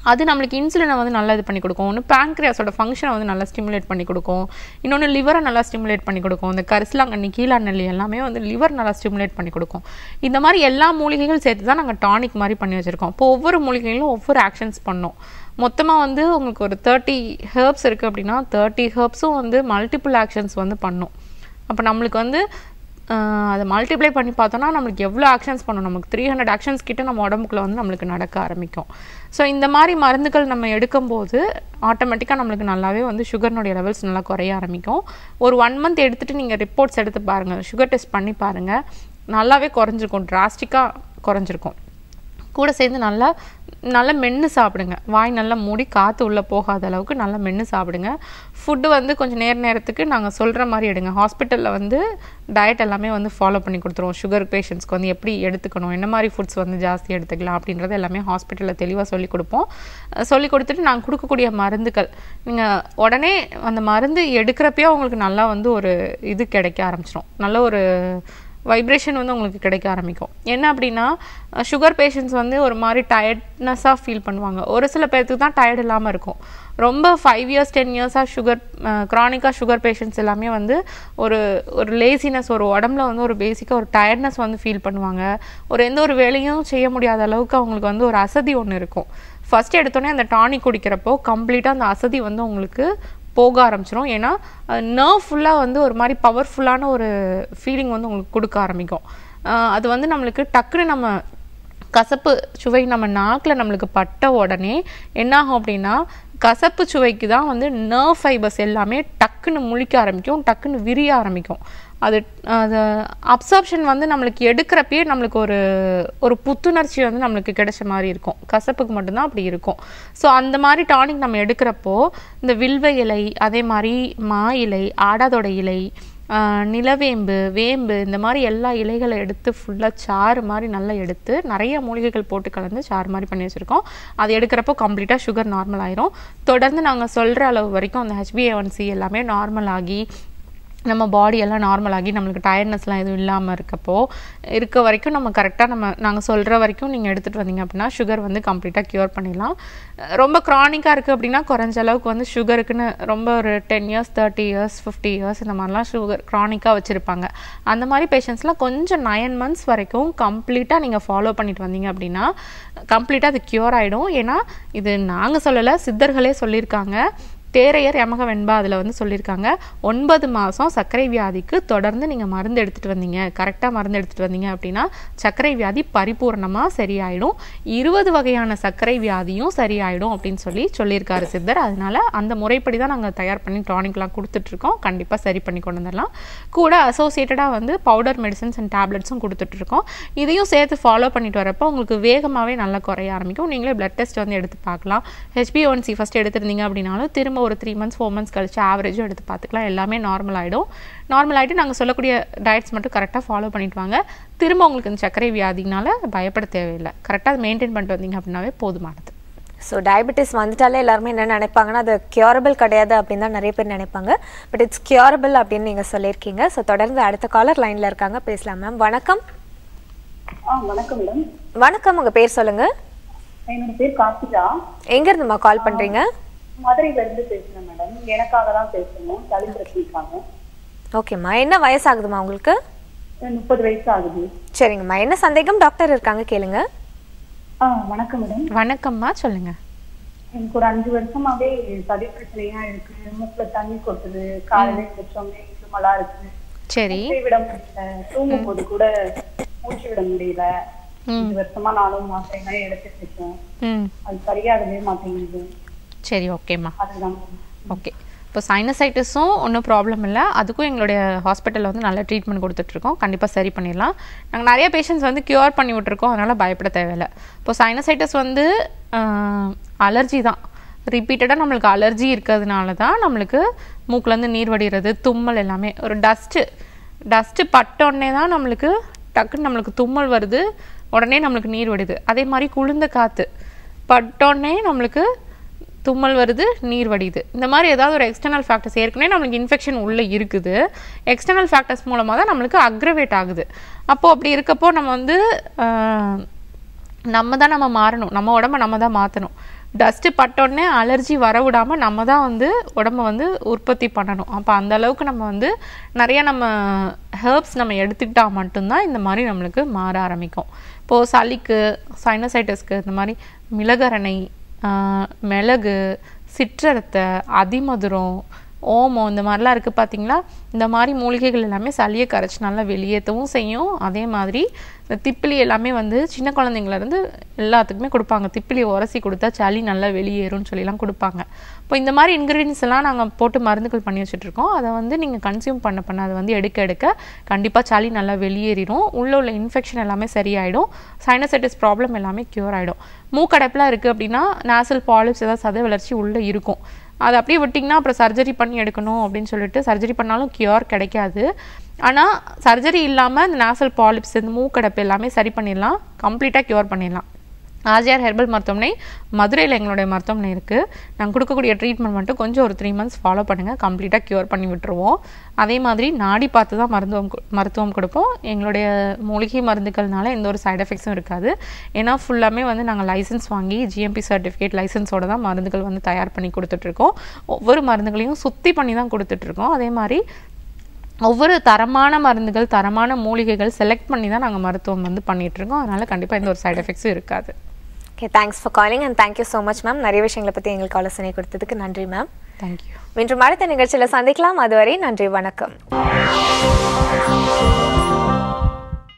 அது நம்மளுக்கு இன்சுலினை வந்து நல்லா இது பண்ணி கொடுக்கும் ஒன்று பேங்க்ரியாஸோட ஃபங்க்ஷனை வந்து நல்லா ஸ்டிமுலேட் பண்ணி கொடுக்கும் இன்னொன்று லிவரை நல்லா ஸ்டிமுலேட் பண்ணி கொடுக்கும் இந்த கரிசலாங்கண்ணி கீழாநெல்லி எல்லாமே வந்து லிவர் நல்லா ஸ்டிமுலேட் பண்ணி கொடுக்கும் இந்த மாதிரி எல்லா மூலிகைகள் சேர்த்து தான் நாங்கள் டானிக் மாதிரி பண்ணி வச்சுருக்கோம் இப்போ ஒவ்வொரு மூலிகைகளும் ஒவ்வொரு ஆக்ஷன்ஸ் பண்ணோம் மொத்தமாக வந்து உங்களுக்கு ஒரு தேர்ட்டி ஹெர்ப்ஸ் இருக்குது அப்படின்னா தேர்ட்டி ஹெர்ப்ஸும் வந்து மல்டிபிள் ஆக்ஷன்ஸ் வந்து பண்ணும் அப்போ நம்மளுக்கு வந்து ஆஹ், அதை மல்டிப்ளை பண்ணி பார்த்தோன்னா நம்மளுக்கு எவ்வளோ ஆக்ஷன்ஸ் பண்ணணும் நமக்கு த்ரீ ஹண்ட்ரட் ஆக்ஷன்ஸ் கிட்ட நம்ம உடம்புக்குள்ள வந்து நம்மளுக்கு நடக்க ஆரம்பிக்கும் ஸோ இந்த மாதிரி மருந்துகள் நம்ம எடுக்கும்போது ஆட்டோமேட்டிக்காக நம்மளுக்கு நல்லாவே வந்து சுகர்னுடைய லெவல்ஸ் நல்லா குறைய ஆரம்பிக்கும் ஒரு ஒன் மந்த் எடுத்துகிட்டு நீங்கள் ரிப்போர்ட்ஸ் எடுத்து பாருங்கள் சுகர் டெஸ்ட் பண்ணி பாருங்கள் நல்லாவே குறைஞ்சிருக்கும் டிராஸ்டிக்காக குறைஞ்சிருக்கும் கூட சேர்ந்து நல்லா நல்லா மென்று சாப்பிடுங்க வாய் நல்லா மூடி காற்று உள்ளே போகாத அளவுக்கு நல்லா மென்று சாப்பிடுங்க ஃபுட்டு வந்து கொஞ்சம் நேர நேரத்துக்கு நாங்கள் சொல்கிற மாதிரி எடுங்க ஹாஸ்பிட்டலில் வந்து டயட் எல்லாமே வந்து ஃபாலோ பண்ணி கொடுத்துருவோம் சுகர் பேஷண்ட்ஸ்க்கு வந்து எப்படி எடுத்துக்கணும் என்ன மாதிரி ஃபுட்ஸ் வந்து ஜாஸ்தி எடுத்துக்கலாம் அப்படின்றது எல்லாமே ஹாஸ்பிட்டலில் தெளிவாக சொல்லி கொடுப்போம் அஹ் சொல்லி கொடுத்துட்டு நாங்கள் கொடுக்கக்கூடிய மருந்துகள் நீங்கள் உடனே அந்த மருந்து எடுக்கிறப்பயே உங்களுக்கு நல்லா வந்து ஒரு இது கிடைக்க ஆரம்பிச்சிடும் நல்ல ஒரு வைப்ரேஷன் வந்து உங்களுக்கு கிடைக்க ஆரம்பிக்கும் என்ன அப்படின்னா சுகர் பேஷண்ட்ஸ் வந்து ஒரு மாதிரி டயர்ட்னஸாக ஃபீல் பண்ணுவாங்க ஒரு சில பேர்த்துக்கு தான் டயர்ட் இல்லாமல் இருக்கும் ரொம்ப ஃபைவ் இயர்ஸ் டென் இயர்ஸாக சுகர் க்ரானிக்காக சுகர் பேஷண்ட்ஸ் எல்லாமே வந்து ஒரு ஒரு லேசினஸ் ஒரு உடம்புல வந்து ஒரு பேசிக்காக ஒரு டயர்ட்னஸ் வந்து ஃபீல் பண்ணுவாங்க ஒரு எந்த ஒரு வேலையும் செய்ய முடியாத அளவுக்கு அவங்களுக்கு வந்து ஒரு அசதி ஒன்று இருக்கும் ஃபர்ஸ்ட் எடுத்தோடனே அந்த டானிக் குடிக்கிறப்போ கம்ப்ளீட்டாக அந்த அசதி வந்து உங்களுக்கு போக ஆரம்பிச்சிரும் ஏன்னா நர்வ் ஃபுல்லாக வந்து ஒரு மாதிரி பவர்ஃபுல்லான ஒரு ஃபீலிங் வந்து உங்களுக்கு கொடுக்க ஆரம்பிக்கும் அஹ் அது வந்து நம்மளுக்கு டக்குன்னு நம்ம கசப்பு சுவை நம்ம நாக்கில் நம்மளுக்கு பட்ட உடனே என்னாகும் அப்படின்னா கசப்பு சுவைக்கு தான் வந்து நர்வ் ஃபைபர்ஸ் எல்லாமே டக்குன்னு முழிக்க ஆரம்பிக்கும் டக்குன்னு விரிய ஆரம்பிக்கும் அது அது அப்சார்ப்ஷன் வந்து நம்மளுக்கு எடுக்கிறப்பயே நம்மளுக்கு ஒரு ஒரு புத்துணர்ச்சி வந்து நம்மளுக்கு கிடைச்ச மாதிரி இருக்கும் கசப்புக்கு மட்டும்தான் அப்படி இருக்கும் ஸோ அந்த மாதிரி டானிக் நம்ம எடுக்கிறப்போ இந்த வில்வ இலை அதே மாதிரி மா இலை ஆடாதோட இலை ஆஹ் நிலவேம்பு வேம்பு இந்த மாதிரி எல்லா இலைகளை எடுத்து ஃபுல்லாக சாறு மாதிரி நல்லா எடுத்து நிறைய மூலிகைகள் போட்டு கலந்து சாறு மாதிரி பண்ணி வச்சுருக்கோம் அது எடுக்கிறப்போ கம்ப்ளீட்டாக சுகர் நார்மல் ஆயிரும் தொடர்ந்து நாங்கள் சொல்கிற அளவு வரைக்கும் அந்த ஹெச்பிஏஒன்சி எல்லாமே நார்மல் ஆகி நம்ம பாடி எல்லாம் நார்மல் ஆகி நம்மளுக்கு டயர்ட்னஸ்லாம் எதுவும் இல்லாமல் இருக்கப்போ இருக்க வரைக்கும் நம்ம கரெக்டாக நம்ம நாங்கள் சொல்கிற வரைக்கும் நீங்கள் எடுத்துகிட்டு வந்தீங்க அப்படின்னா சுகர் வந்து கம்ப்ளீட்டாக க்யூர் பண்ணிடலாம் அஹ் ரொம்ப க்ரானிக்காக இருக்குது அப்படின்னா குறைஞ்ச அளவுக்கு வந்து சுகருக்குன்னு ரொம்ப ஒரு ten years thirty years fifty years இந்த மாதிரிலாம் சுகர் க்ரானிக்காக வச்சுருப்பாங்க அந்த மாதிரி பேஷண்ட்ஸ்லாம் கொஞ்சம் நைன் மந்த்ஸ் வரைக்கும் கம்ப்ளீட்டாக நீங்கள் ஃபாலோ பண்ணிட்டு வந்தீங்க அப்படின்னா கம்ப்ளீட்டாக அது க்யூர் ஆகிடும் ஏன்னா இது நாங்கள் சொல்லலை சித்தர்களே சொல்லியிருக்காங்க தேரையர் யமக வெண்பா அதில் வந்து சொல்லியிருக்காங்க ஒன்பது மாதம் சர்க்கரை வியாதிக்கு தொடர்ந்து நீங்கள் மருந்து எடுத்துகிட்டு வந்தீங்க கரெக்டாக மருந்து எடுத்துகிட்டு வந்தீங்க அப்படின்னா சர்க்கரை வியாதி பரிபூர்ணமாக சரியாயிடும் இருபது வகையான சர்க்கரை வியாதியும் சரியாயிடும் அப்படின்னு சொல்லி சொல்லியிருக்காரு சித்தர் அதனால அந்த முறைப்படி தான் நாங்கள் தயார் பண்ணி டானிக்லாம் கொடுத்துட்ருக்கோம் கண்டிப்பாக சரி பண்ணி கொண்டு வந்துடலாம் கூட அசோசியேட்டடாக வந்து பவுடர் மெடிசன்ஸ் அண்ட் டேப்லெட்ஸும் கொடுத்துட்ருக்கோம் இதையும் சேர்த்து ஃபாலோ பண்ணிட்டு வரப்போ உங்களுக்கு வேகமாகவே நல்லா குறைய ஆரம்பிக்கும் நீங்களே பிளட் டெஸ்ட் வந்து எடுத்து பார்க்கலாம் ஹெச்பிஒன்சி ஃபஸ்ட் எடுத்திருந்தீங்க அப்படின்னாலும் திரும்ப ஒரு த்ரீ மந்த்ஸ் ஃபோர் மந்த்ஸ் கழிச்சு ஆவரேஜும் எடுத்து பார்த்துக்கலாம் எல்லாமே நார்மல் ஆகிடும் நார்மல் ஆகிட்டு நாங்கள் சொல்லக்கூடிய டயட்ஸ் மட்டும் கரெக்டாக ஃபாலோ பண்ணிட்டு வாங்க திரும்ப உங்களுக்கு இந்த சர்க்கரை வியாதினால பயப்பட தேவையில்லை கரெக்டாக மெயின்டைன் பண்ணிட்டு வந்தீங்க அப்படின்னாவே போதுமானது ஸோ டயபெட்டிஸ் வந்துட்டாலே எல்லாருமே என்ன நினைப்பாங்கன்னா அது கியூரபிள் கிடையாது அப்படின்னு தான் நிறைய பேர் நினைப்பாங்க பட் இட்ஸ் கியூரபிள் அப்படின்னு நீங்கள் சொல்லியிருக்கீங்க ஸோ தொடர்ந்து அடுத்த காலர் லைனில் இருக்காங்க பேசலாம் மேம் வணக்கம் ஆ வணக்கம் மேடம் வணக்கம் உங்கள் பேர் சொல்லுங்கள் என்னோட பேர் கார்த்திகா எங்கேருந்துமா கால் பண்ணுறீங்க மதுரையில இருந்து பேசுறேன் மேடம் எனக்காக தான் பேசணும் தலை பிரச்சனைக்காக ஓகேம்மா என்ன வயசாகுதுமா உங்களுக்கு எனக்கு முப்பது வயசு ஆகுது சரிங்கம்மா என்ன சந்தேகம் டாக்டர் இருக்காங்க கேளுங்க ஆ வணக்கம் மேடம் வணக்கம்மா சொல்லுங்கள் எனக்கு ஒரு அஞ்சு வருஷமாவே சளி பிரச்சனையா இருக்கு மூக்குல தண்ணி கொட்டுது காலையில எழுந்திரிச்சோமே இருமலா இருக்கு சரி மூச்சை விட முடியல தூங்கும் போது கூட மூச்சு விட முடியல அஞ்சு வருஷமா நானும் மாத்திரைலாம் எடுத்துட்டு இருக்கேன் ம் அது சரியாகவே மாட்டேங்குது சரி ஓகேம்மா அதுதான் ஓகே இப்போ சைனசைட்டிஸும் ஒன்றும் ப்ராப்ளம் இல்லை அதுக்கும் எங்களுடைய ஹாஸ்பிட்டலில் வந்து நல்ல ட்ரீட்மெண்ட் கொடுத்துட்ருக்கோம் கண்டிப்பாக சரி பண்ணிடலாம் நாங்கள் நிறைய பேஷண்ட்ஸ் வந்து க்யூர் பண்ணி விட்ருக்கோம் அதனால் பயப்பட தேவையில்லை இப்போ சைனசைட்டிஸ் வந்து அலர்ஜி தான் ரிப்பீட்டடாக நம்மளுக்கு அலர்ஜி இருக்கிறதுனால தான் நம்மளுக்கு மூக்குலேருந்து நீர் வடிகிறது தும்மல் எல்லாமே ஒரு டஸ்ட்டு டஸ்ட்டு பட்டோடனே தான் நம்மளுக்கு டக்குன்னு நம்மளுக்கு தும்மல் வருது உடனே நம்மளுக்கு நீர் வடிது அதே மாதிரி குளிர்ந்த காற்று பட்டோடனே நம்மளுக்கு தும்மல் வருது நீர் வடியுது இந்த மாதிரி ஏதாவது ஒரு எக்ஸ்டர்னல் ஃபேக்டர்ஸ் ஏற்கனவே நம்மளுக்கு இன்ஃபெக்ஷன் உள்ளே இருக்குது எக்ஸ்டர்னல் ஃபேக்டர்ஸ் மூலமாக தான் நம்மளுக்கு அக்ரவேட் ஆகுது அப்போது அப்படி இருக்கப்போ நம்ம வந்து ஆஹ், நம்ம தான் நம்ம மாறணும் நம்ம உடம்ப நம்ம தான் மாற்றணும் டஸ்ட்டு பட்டோடனே அலர்ஜி வர விடாம நம்ம தான் வந்து உடம்ப வந்து உற்பத்தி பண்ணணும் அப்போ அந்த அளவுக்கு நம்ம வந்து நிறைய நம்ம ஹெர்ப்ஸ் நம்ம எடுத்துக்கிட்டா மட்டும்தான் இந்த மாதிரி நம்மளுக்கு மாற ஆரம்பிக்கும் இப்போது சளிக்கு சைனசைட்டிஸ்க்கு இந்த மாதிரி மிளகரணை ஆஹ், மிளகு சிற்றரத்தை அதிமதுரம் ஓமம் இந்த மாதிரிலாம் இருக்குது பார்த்தீங்களா இந்த மாதிரி மூலிகைகள் எல்லாமே சளியை கரைச்சி நல்லா வெளியேற்றவும் செய்யும் அதே மாதிரி இந்த திப்பிலி எல்லாமே வந்து சின்ன குழந்தைங்கள இருந்து எல்லாத்துக்குமே கொடுப்பாங்க திப்பிலி உரசி கொடுத்தா சளி நல்லா வெளியேறும்னு சொல்லிலாம் கொடுப்பாங்க இப்போ இந்த மாதிரி இன்க்ரீடியன்ஸ் எல்லாம் நாங்கள் போட்டு மருந்துகள் பண்ணி வச்சுட்டு இருக்கோம் அதை வந்து நீங்கள் கன்சியூம் பண்ண பண்ண அதை வந்து எடுக்க எடுக்க கண்டிப்பாக சளி நல்லா வெளியேறிடும் உள்ள உள்ள இன்ஃபெக்ஷன் எல்லாமே சரியாயிடும் சைனசைட்டிஸ் ப்ராப்ளம் எல்லாமே க்யூர் ஆகிடும் மூக்கடைப்பில் இருக்குது அப்படின்னா நாசல் பாலிப்ஸ் ஏதாவது சத வளர்ச்சி உள்ளே இருக்கும் அதை அப்படியே விட்டிங்கன்னா அப்புறம் சர்ஜரி பண்ணி எடுக்கணும் அப்படின்னு சொல்லிட்டு சர்ஜரி பண்ணாலும் கியூர் கிடைக்காது ஆனால் சர்ஜரி இல்லாமல் இந்த நாசல் பாலிப்ஸ் இந்த மூக்கடைப்பு எல்லாமே சரி பண்ணிடலாம் கம்ப்ளீட்டாக கியூர் பண்ணிடலாம் ஆர்ஜிஆர் ஹெர்பல் மருத்துவமனை மதுரையில் எங்களுடைய மருத்துவமனை இருக்குது நாங்கள் கொடுக்கக்கூடிய ட்ரீட்மெண்ட் மட்டும் கொஞ்சம் ஒரு த்ரீ மந்த்ஸ் ஃபாலோ பண்ணுங்கள் கம்ப்ளீட்டாக க்யூர் பண்ணி விட்டுருவோம் அதே மாதிரி நாடி பார்த்து தான் மருத்துவம் கு- மருத்துவம் கொடுப்போம் எங்களுடைய மூலிகை மருந்துகள்னால எந்த ஒரு சைடு எஃபெக்ட்ஸும் இருக்காது ஏன்னா ஃபுல்லாமே வந்து நாங்கள் லைசன்ஸ் வாங்கி ஜிஎம்பி சர்டிஃபிகேட் லைசன்ஸோட தான் மருந்துகள் வந்து தயார் பண்ணி கொடுத்துட்ருக்கோம் ஒவ்வொரு மருந்துகளையும் சுத்தி பண்ணி தான் கொடுத்துட்ருக்கோம் அதே மாதிரி ஒவ்வொரு தரமான மருந்துகள் தரமான மூலிகைகள் செலக்ட் பண்ணி தான் நாங்கள் மருத்துவம் வந்து பண்ணிட்டு இருக்கோம் அதனால கண்டிப்பாக எந்த ஒரு சைடு எஃபெக்ட்ஸும் இருக்காது okay thanks for calling and thank you so much ma'am நிறைய விஷயங்களை பற்றி எங்களுக்கு ஆலோசனை கொடுத்ததுக்கு நன்றி மேம் தேங்க்யூ மீண்டும் அடுத்த நிகழ்ச்சியில் சந்திக்கலாம் அதுவரை நன்றி வணக்கம்